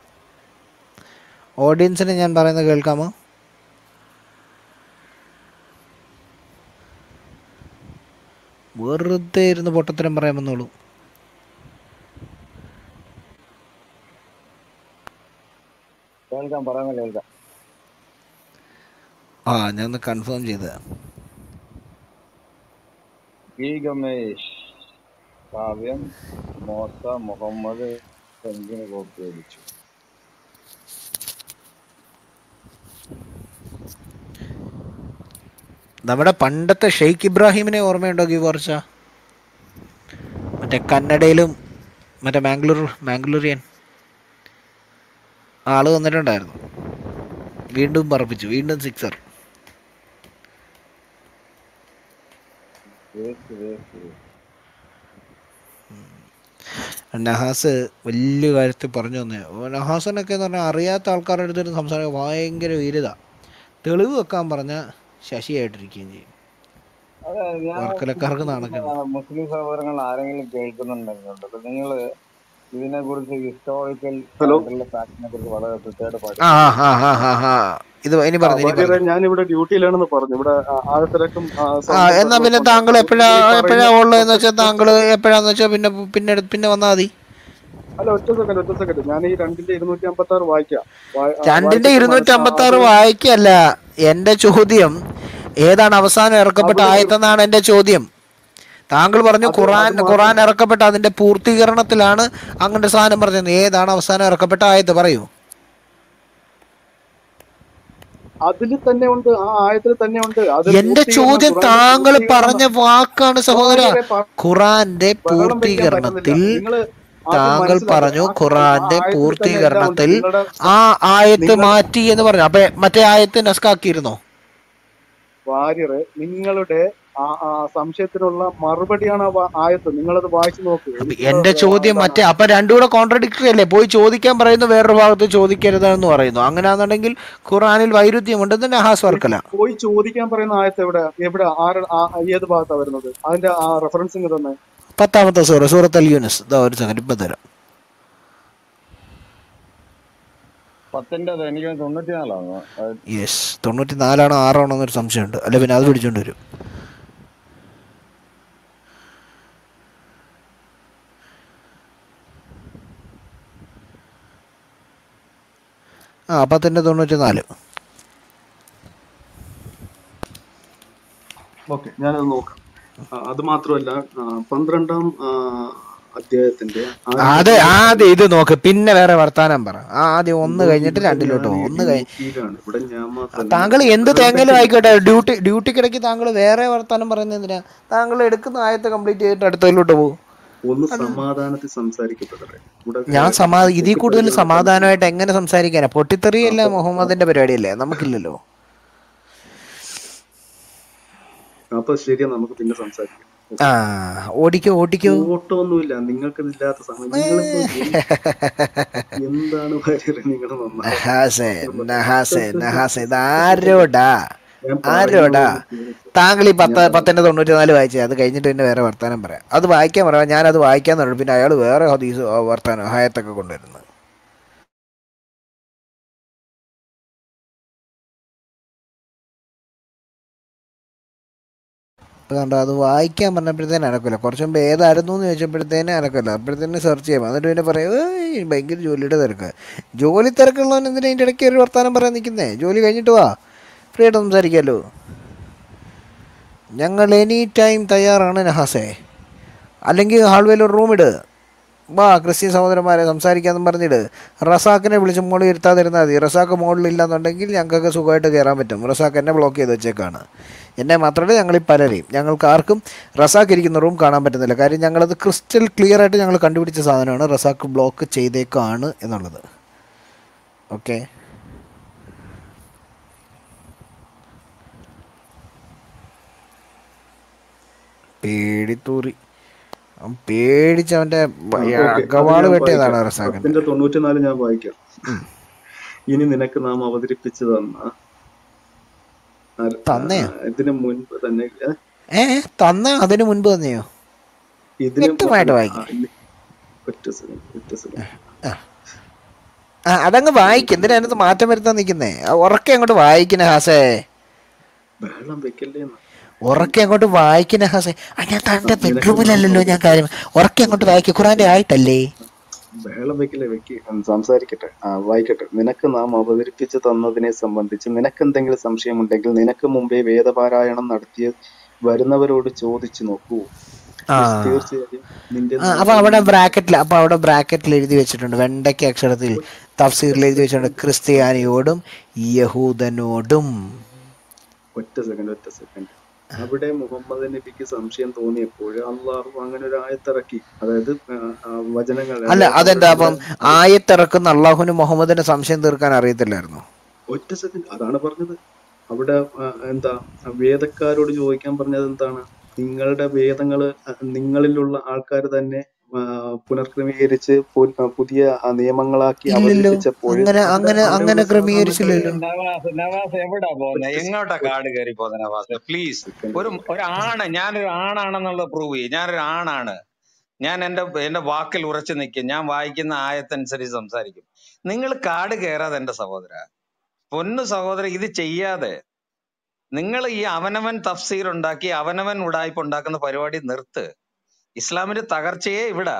ഓഡിയൻസിന് ഞാൻ പറയുന്നത് കേൾക്കാമോ വെറുതെ ഇരുന്ന് പൊട്ടത്തരം പറയാൻ വന്നോളൂ കേൾക്കാം പറയുന്നത് കേൾക്കാം ആ ഞാൻ ഒന്ന് കൺഫേം ചെയ്തതാ പി ഗമേഷ് കാവ്യം മോസ മുഹമ്മദ് എന്തിന് കോപ്പി അടിച്ചു നമ്മുടെ പണ്ടത്തെ ഷെയ്ഖ് ഇബ്രാഹിമിനെ ഓർമ്മയുണ്ടോ ഗിവർച്ച മറ്റേ കന്നഡയിലും മറ്റേ മാംഗ്ലൂർ മാംഗ്ലൂരിയൻ ആള് വന്നിട്ടുണ്ടായിരുന്നു വീണ്ടും പറപ്പിച്ചു വീണ്ടും സിക്സർ വേസ്റ്റ് വേസ്റ്റ് നഹാസ് വലിയ കാര്യത്തിൽ പറഞ്ഞു തന്നെ നഹാസിനൊക്കെ എന്ന് പറഞ്ഞാൽ അറിയാത്ത ആൾക്കാരുടെ അടുത്ത് സംസാരിക്കാൻ ഭയങ്കര വീരത തെളിവ് വെക്കാൻ പറഞ്ഞ ശശിയായിട്ടിരിക്കുകയും ചെയ്യും അതെ ഞാൻ വർക്കലക്കാർക്ക് നാണക്കേട് മുസ്ലിം സഹോദരങ്ങൾ ആരെങ്കിലും കേൾക്കുന്നുണ്ടെങ്കിൽ നിങ്ങൾ ഇതിനെ കുറിച്ച് ഹിസ്റ്റോറിക്കൽ ഹലോ. ആയിട്ടുള്ള ഫാക്ടിനെ കുറിച്ച് വളരെ കൃത്യമായിട്ട് ആ പഠിക്കും ആ ആ ആ ആ ആ ഇത് ഇനി പറഞ്ഞു ഇനി പറഞ്ഞു ഞാൻ ഇവിടെ ഡ്യൂട്ടിയിലാണെന്ന് പറഞ്ഞു ഇവിടെ ആഴത്തിലക്കും ആ എന്നാ പിന്നെ താങ്കൾ എപ്പോഴാ എപ്പോഴാ ഉള്ളതെന്ന് വെച്ചാൽ താങ്കൾ എപ്പോഴാന്ന് വെച്ചാൽ പിന്നെ പിന്നെ എടു- പിന്നെ വന്നാൽ മതി അല്ല ഒറ്റ സെക്കൻഡ് ഒറ്റ സെക്കൻഡ് ഞാൻ ഈ രണ്ടിന്റെ ഇരുന്നൂറ്റി അമ്പത്തി ആറ് വായിക്കാം വാ- ആ, രണ്ടിന്റെ വായിച്ചിട്ട് ഇരുന്നൂറ്റി അമ്പത്തി ആറ് അത് വായിക്കല്ല എന്റെ ചോദ്യം ഏതാണ് അവസാനം ഇറക്കപ്പെട്ട അവിടെ- ആയത്തെന്നാണ് എന്റെ ചോദ്യം താങ്കൾ പറഞ്ഞു അത് ഖുറാൻ അത് മാത്രം- ഖുറാൻ ഇറക്കപ്പെട്ട അതിന്റെ പൂർത്തീകരണത്തിലാണ് അങ്ങനത്തെ സാധനം പറഞ്ഞത് ഏതാണ് അവസാനം ഇറക്കപ്പെട്ട ആയത്ത് പറയൂ അതിൽ തന്നെ ഉണ്ട് ആ ആയത്തിൽ തന്നെ ഉണ്ട് അത് എന്റെ പൂർത്തീകരണം, ചോദ്യം ഖുറാന്റെ താങ്കൾ പൂർത്തീകരണം. പറഞ്ഞ വാക്കാണ് സഹോദര വളരെ പ- ഖുറാന്റെ ബഹളം വെക്കാൻ പൂർത്തീകരണത്തിൽ പറ്റുന്നില്ല. നിങ്ങള് ആദ്യം താങ്കൾ മനസ്സിലാക്കുക. പറഞ്ഞു ആ- ആ ഖുറാന്റെ ആയത്തിൽ തന്നെ പൂർത്തീകരണത്തിൽ എല്ലാം ഉണ്ട്. നിങ്ങളുടെ ആ ആയത്ത് നിങ്ങൾ- മാറ്റി എന്ന് പറഞ്ഞു അപ്പൊ മറ്റേ ആയത്ത് നസ്കാക്കിയിരുന്നോ വാര്യറെ നിങ്ങളുടെ ആ ആ സംശയത്തിനുള്ള മറുപടിയാണ് ആ വാ- ആയത്ത് നിങ്ങളത് വായിച്ചു നോക്ക് അപ്പൊ എന്റെ ചോദ്യം മറ്റേ അപ്പൊ രണ്ടും കൂടെ കോൺട്രഡിക്ടറി അല്ലേ പോയി ചോദിക്കാൻ പറയുന്നു വേറൊരു ഭാഗത്ത് ചോദിക്കരുതെന്ന് പറയുന്നു അങ്ങനെയാണെന്നുണ്ടെങ്കിൽ ഖുറാനിൽ വൈരുദ്ധ്യമുണ്ടെന്ന് നഹാസ് വർക്കല പോയി ചോദിക്കാൻ പറയുന്ന ആയത്ത് എവിടെ എവിടെ ആര ആ- ഏത് ഭാഗത്താ വരുന്നത് അതിന്റെ ആ റെഫറൻസിങ് തന്നെ പത്താമത്തെ സൂറ സൂറത്ത് അൽ യൂനസ് ഇതാ ഒരു സെക്കൻഡ് ഇപ്പൊ തരാം പത്തിന്റെ അത് എനിക്ക് തൊണ്ണൂറ്റിനാലാണ് അത് യെസ് തൊണ്ണൂറ്റി നാലാണോ ആറാണോ എന്നൊരു സംശയമുണ്ട് അല്ലെ പിന്നെ അത് പിടിച്ചോണ്ട് വരും ആ പത്തിന്റെ തൊണ്ണൂറ്റി നാല് ഓക്കെ ഞാനത് നോക്കാം ആ, അത് മാത്രമല്ല ആ, പന്ത്രണ്ടാം ആ, അധ്യായത്തിന്റെ അത് ആദ്യത്തെ ആദ്യം ഇത് നോക്ക് പിന്നെ വേറെ വർത്താനം പറ ആദ്യം ഒന്ന് ബ്രോ കഴിഞ്ഞിട്ട് ഇവിടെ രണ്ടിലോട്ട് ഞാൻ പോകും ഒന്ന് കഴിഞ്ഞ് ഡ്യൂട്ടിയിലാണ് ഇവിടെ ഞാൻ മാത്രമല്ല താങ്കൾ എന്ത് ബ്രദറെ തേങ്ങലും ആയിക്കോട്ടെ ഡ്യൂട്ടി ഡ്യൂട്ടിക്കിടയ്ക്ക് താങ്കൾ വേറെ വർത്താനം പറയുന്നത് എന്തിനാ താങ്കൾ എടുക്കുന്ന ആയത്തെ കംപ്ലീറ്റ് ചെയ്തിട്ട് അടുത്തതിലോട്ട് പോകും ഒന്ന് സമാധാനത്തിൽ സംസാരിക്കും ബ്രദറെ ഇവിടെ ഞാൻ സമാ ഇതിൽ കൂടുതൽ പൊട്ടിത്തെറികൾ സംസാരിക്കും സമാധാനമായിട്ട് എങ്ങനെ സംസാരിക്കാനാ പൊട്ടിത്തെറിയല്ല അപ്പൊ മുഹമ്മദിന്റെ പരിപാടിയല്ലേ നമുക്കില്ലല്ലോ അപ്പൊ ശരിയാ നമുക്ക് പിന്നെ സംസാരിക്കാം ആ ഓടിക്കോ ഓടിക്കോ ഓട്ടോ ഒന്നുമില്ല നിങ്ങൾക്ക് ഇല്ലാത്ത സമയം നിങ്ങളിപ്പോ എന്ത് എന്താണ് ഭാര്യ നിങ്ങൾ നന്നാവും നഹാസെ നഹാസെ നഹാസെ ഇത് ആരോടാ ഞാൻ ആരോടാ പറയുന്നത് കേൾക്ക്. താങ്കൾ ഈ പത്ത് ഞാൻ പത്തിന്റെ തൊണ്ണൂറ്റി നാല് വായിച്ചേ അത് കഴിഞ്ഞിട്ട് പിന്നെ വേറെ വർത്താനം പറയാം അത് വായിക്കാൻ പറയാം ഞാനത് വായിക്കാൻ തുടങ്ങി പിന്നെ അയാൾ വേറെ ഹദീസ് ആ, വർത്താനം ഹയത്തൊക്കെ കൊണ്ടുവരുന്നത് ഇപ്പൊ കണ്ടോ അത് വായിക്കാൻ പറഞ്ഞപ്പോഴത്തേനും അനക്കില്ല കുറച്ച് മുമ്പ് ഏതായിരുന്നു എന്ന് ചോദിച്ചപ്പോഴത്തേനും അനക്കില്ല അപ്പോഴത്തേനും സെർച്ച് ചെയ്യാം എന്നിട്ട് പിന്നെ പറയും ഏയ് ഭയങ്കര ജോലിയുടെ തിരക്ക് ജോലി തിരക്കുള്ളവൻ എന്തിനാ അതിൻ്റെ ഇടയ്ക്ക് ഒരു വർത്താനം പറയാൻ നിൽക്കുന്നേ ജോലി കഴിഞ്ഞിട്ട് വാ ഫ്രീ ആയിട്ട് സംസാരിക്കാമല്ലോ ഞങ്ങൾ എനി ടൈം തയ്യാറാണ് നഹാസേ അല്ലെങ്കിൽ ഹാൾവേയിൽ ഒരു റൂം ഇട് വാ ക്രിസ്ത്യൻ സഹോദരന്മാരെ സംസാരിക്കാമെന്ന് പറഞ്ഞിട്ട് റസാക്കിനെ വിളിച്ച് മുകളിൽ ഇരുത്താതിരുന്നാൽ മതി റസാക്ക് മുകളിലില്ലെന്നുണ്ടെങ്കിൽ ഞങ്ങൾക്ക് സുഖമായിട്ട് കയറാൻ പറ്റും റസാക്ക് എന്നെ ബ്ലോക്ക് ചെയ്ത് വെച്ചേക്കാണ് എന്നെ മാത്രമല്ല ഞങ്ങളിൽ പലരെയും ഞങ്ങൾക്ക് ആർക്കും റസാക്ക് ഇരിക്കുന്ന റൂം കാണാൻ പറ്റുന്നില്ല കാര്യം ഞങ്ങളത് ക്രിസ്റ്റൽ ക്ലിയർ ആയിട്ട് ഞങ്ങൾ കണ്ടുപിടിച്ച സാധനമാണ് റസാക്ക് ബ്ലോക്ക് ചെയ്തേക്കാണ് എന്നുള്ളത് ഓക്കെ പേടിത്തൂറി അവൻ പേടിച്ച് അവൻ്റെ ആ, ഓക്കേ. അത് അകവാള് ഞാൻ വെട്ടിയതാണ് വായിക്കാം. റസാക്കിൻ്റെ പത്തിന്റെ തൊണ്ണൂറ്റിനാല് ഞാൻ വായിക്കാം ഇനി നിനക്ക് നാം അവതരിപ്പിച്ചു തന്ന ആ, തന്നെയോ ആ, ഇതിനു മുൻപ് തന്നെ ഏ? ഏ തന്ന അതിന് മുൻപ് തന്നെയോ ഇതിന് വ്യക്തമായിട്ട് ആ, വായിക്കും ഇല്ല. ഒറ്റ സെക്കൻഡ് ഒറ്റ സെക്കൻഡ് ആ അതങ്ങ് വായിക്കും എന്തിനാ അതിനകത്ത് മാറ്റം വരുത്താൻ നിൽക്കുന്നേ ഉറക്കെ അങ്ങോട്ട് വായിക്കണേ ഹാസേ ബഹളം വെക്കല്ലേ എന്ന്. ഉറക്കെ അങ്ങോട്ട് വായിക്കണേ ഹാസേ ആ ഞാൻ തന്റെ നിനക്ക് ബെഡ്റൂമിലല്ലല്ലോ ഞാൻ കാര്യം ഉറക്കെ അങ്ങോട്ട് വായിക്കും ഖുറാന്റെ ആയിട്ടല്ലേ ബഹളം വെക്കില്ലേ വെക്ക് ഉം, സംസാരിക്കട്ടെ ആ വായിക്കട്ടെ നിനക്ക് നാം അവതരിപ്പിച്ചു തന്നതിനെ സംബന്ധിച്ച് നിനക്ക് എന്തെങ്കിലും സംശയമുണ്ടെങ്കിൽ നിനക്ക് മുമ്പേ വേദപാരായണം നടത്തിയ വരുന്നവരോട് ചോദിച്ചു നോക്കൂ ആ തീർച്ചയായും നിന്റെ ആ, അപ്പൊ അവിടെ ബ്രാക്കറ്റിൽ അപ്പൊ അവിടെ ബ്രാക്കറ്റിൽ എഴുതി വെച്ചിട്ടുണ്ട് വെണ്ടയ്ക്ക അക്ഷരത്തിൽ തഫ്സീറിൽ എഴുതി വെച്ചിട്ടുണ്ട് ക്രിസ്ത്യാനിയോടും യഹൂദനോടും ഒറ്റ സെക്കൻഡ് ഒറ്റ സെക്കൻഡ് അവിടെ മുഹമ്മദ് നബിക്ക് സംശയം തോന്നിയപ്പോൾ അള്ളാഹു അങ്ങനെ ഒരു ആയത്തിറക്കി അതായത് ആ, ആ, വചനങ്ങൾ അല്ല അതായത് അതെന്താ അവിടെ അപ്പം ആയത്തിറക്കുന്ന അള്ളാഹുന് മുഹമ്മദിന് സംശയം തീർക്കാൻ അറിയത്തില്ലായിരുന്നു ഒറ്റ സെക്കൻഡ് അതാണ് പറഞ്ഞത് അവിടെ ആ, എന്താ വേദക്കാരോട് ചോദിക്കാൻ പറഞ്ഞത് എന്താണ് നിങ്ങളുടെ വേദങ്ങള് അ, നിങ്ങളിലുള്ള ആൾക്കാർ തന്നെ ആ, പുനർക്രമീകരിച്ച് പു- പുതിയ ആ, നിയമങ്ങളാക്കി ഇല്ലല്ലോ അവതരിപ്പിച്ചപ്പോൾ അങ്ങനെ അവിടെ അങ്ങനെ അവിടെയുള്ള അങ്ങനെ സാധാരണക്കാര് ക്രമീകരിച്ചില്ലല്ലോ നവാസ് നവാസ് എവിടാ പോകുന്നത് ഒറ്റ എങ്ങോട്ടാ ഒറ്റ കാട് കയറി പോകുന്നത് നവാസ് പ്ലീസ് സെക്കൻഡ് ഒരു ഒരു ആണ് ഞാനൊരു ആണാണെന്നുള്ളത് പ്രൂവ് ചെയ്യും ഞാനൊരു ആണാണ് ഞാൻ എന്റെ എന്റെ വാക്കിൽ ഉറച്ചു നിൽക്കും ഞാൻ വായിക്കുന്ന ആയത്തനുസരിച്ച് സംസാരിക്കും നിങ്ങൾ കാട് കയറാതെ എന്റെ സഹോദര പൊന്നു സഹോദര ഇത് ചെയ്യാതെ നിങ്ങൾ ഈ അവനവൻ തഫ്സീർ ഉണ്ടാക്കി അവനവൻ ഉടായ്പ ഉണ്ടാക്കുന്ന പരിപാടി നിർത്ത് ഇസ്ലാമിന്റെ തകർച്ചയെ ഇവിടെ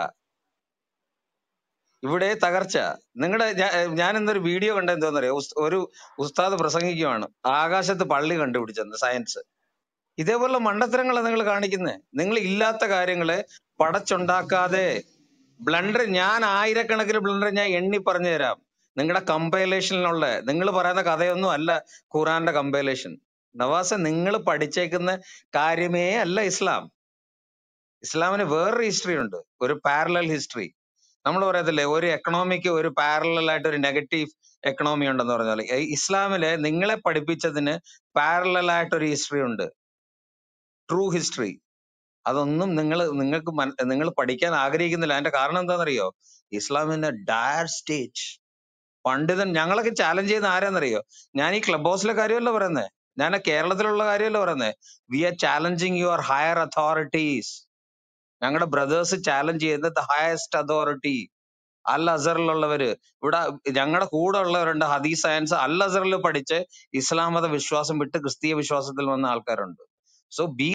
ഇവിടെ തകർച്ച നിങ്ങളുടെ ഞാൻ ഇന്നൊരു വീഡിയോ കണ്ട എന്തോന്നറിയോ ഉസ്- ഒരു ഉസ്താദ് പ്രസംഗിക്കുവാണ് ആകാശത്ത് പള്ളി കണ്ടുപിടിച്ചെന്ന് സയൻസ് ഇതേപോലുള്ള മണ്ടത്തരങ്ങളാണ് നിങ്ങൾ കാണിക്കുന്നത് നിങ്ങൾ ഇല്ലാത്ത കാര്യങ്ങളെ പടച്ചുണ്ടാക്കാതെ ബ്ലണ്ടർ ഞാൻ ആയിരക്കണക്കിന് ബ്ലണ്ടർ ഞാൻ എണ്ണി പറഞ്ഞു തരാം നിങ്ങളുടെ കമ്പൈലേഷനിലുള്ള നിങ്ങൾ പറയുന്ന കഥയൊന്നും അല്ല ഖുറാന്റെ കമ്പൈലേഷൻ നവാസ നിങ്ങൾ പഠിച്ചേക്കുന്ന കാര്യമേ അല്ല ഇസ്ലാം ഇസ്ലാമിന് വേറൊരു ഹിസ്റ്ററി ഉണ്ട് ഒരു പാരലൽ ഹിസ്റ്ററി നമ്മൾ പറയത്തില്ലേ ഒരു എക്കണോമിക്ക് ഒരു പാരലൽ ആയിട്ട് ഒരു നെഗറ്റീവ് എക്കണോമി ഉണ്ടെന്ന് പറഞ്ഞ പോലെ ഈ ഇസ്ലാമില് നിങ്ങളെ പഠിപ്പിച്ചതിന് പാരലൽ ആയിട്ട് ഒരു ഹിസ്റ്ററി ഉണ്ട് ട്രൂ ഹിസ്റ്ററി അതൊന്നും നിങ്ങൾ നിങ്ങൾക്ക് നിങ്ങൾ പഠിക്കാൻ ആഗ്രഹിക്കുന്നില്ല അതിന്റെ കാരണം എന്താണെന്നറിയോ ഇസ്ലാമിന്റെ ഡയർ സ്റ്റേജ് പണ്ഡിതൻ ഞങ്ങളൊക്കെ ചാലഞ്ച് ചെയ്യുന്ന ആരാന്നറിയോ ഞാൻ ഈ ക്ലബ് ഹൗസിലെ കാര്യമല്ല പറയുന്നത് ഞാൻ കേരളത്തിലുള്ള കാര്യമല്ല പറയുന്നത് we are challenging your higher authorities ഞങ്ങളുടെ ബ്രദേഴ്സ് ചാലഞ്ച് ചെയ്യുന്നത് ദ ഹയസ്റ്റ് അതോറിറ്റി അൽ അസറിലുള്ളവര് ഇവിടെ ഞങ്ങളുടെ കൂടെ ഉള്ളവരുണ്ട് ഹദീസ് സയൻസ് അൽ അസറിൽ പഠിച്ച് ഇസ്ലാം മത വിശ്വാസം വിട്ട് ക്രിസ്തീയ വിശ്വാസത്തിൽ വന്ന ആൾക്കാരുണ്ട് സോ ബി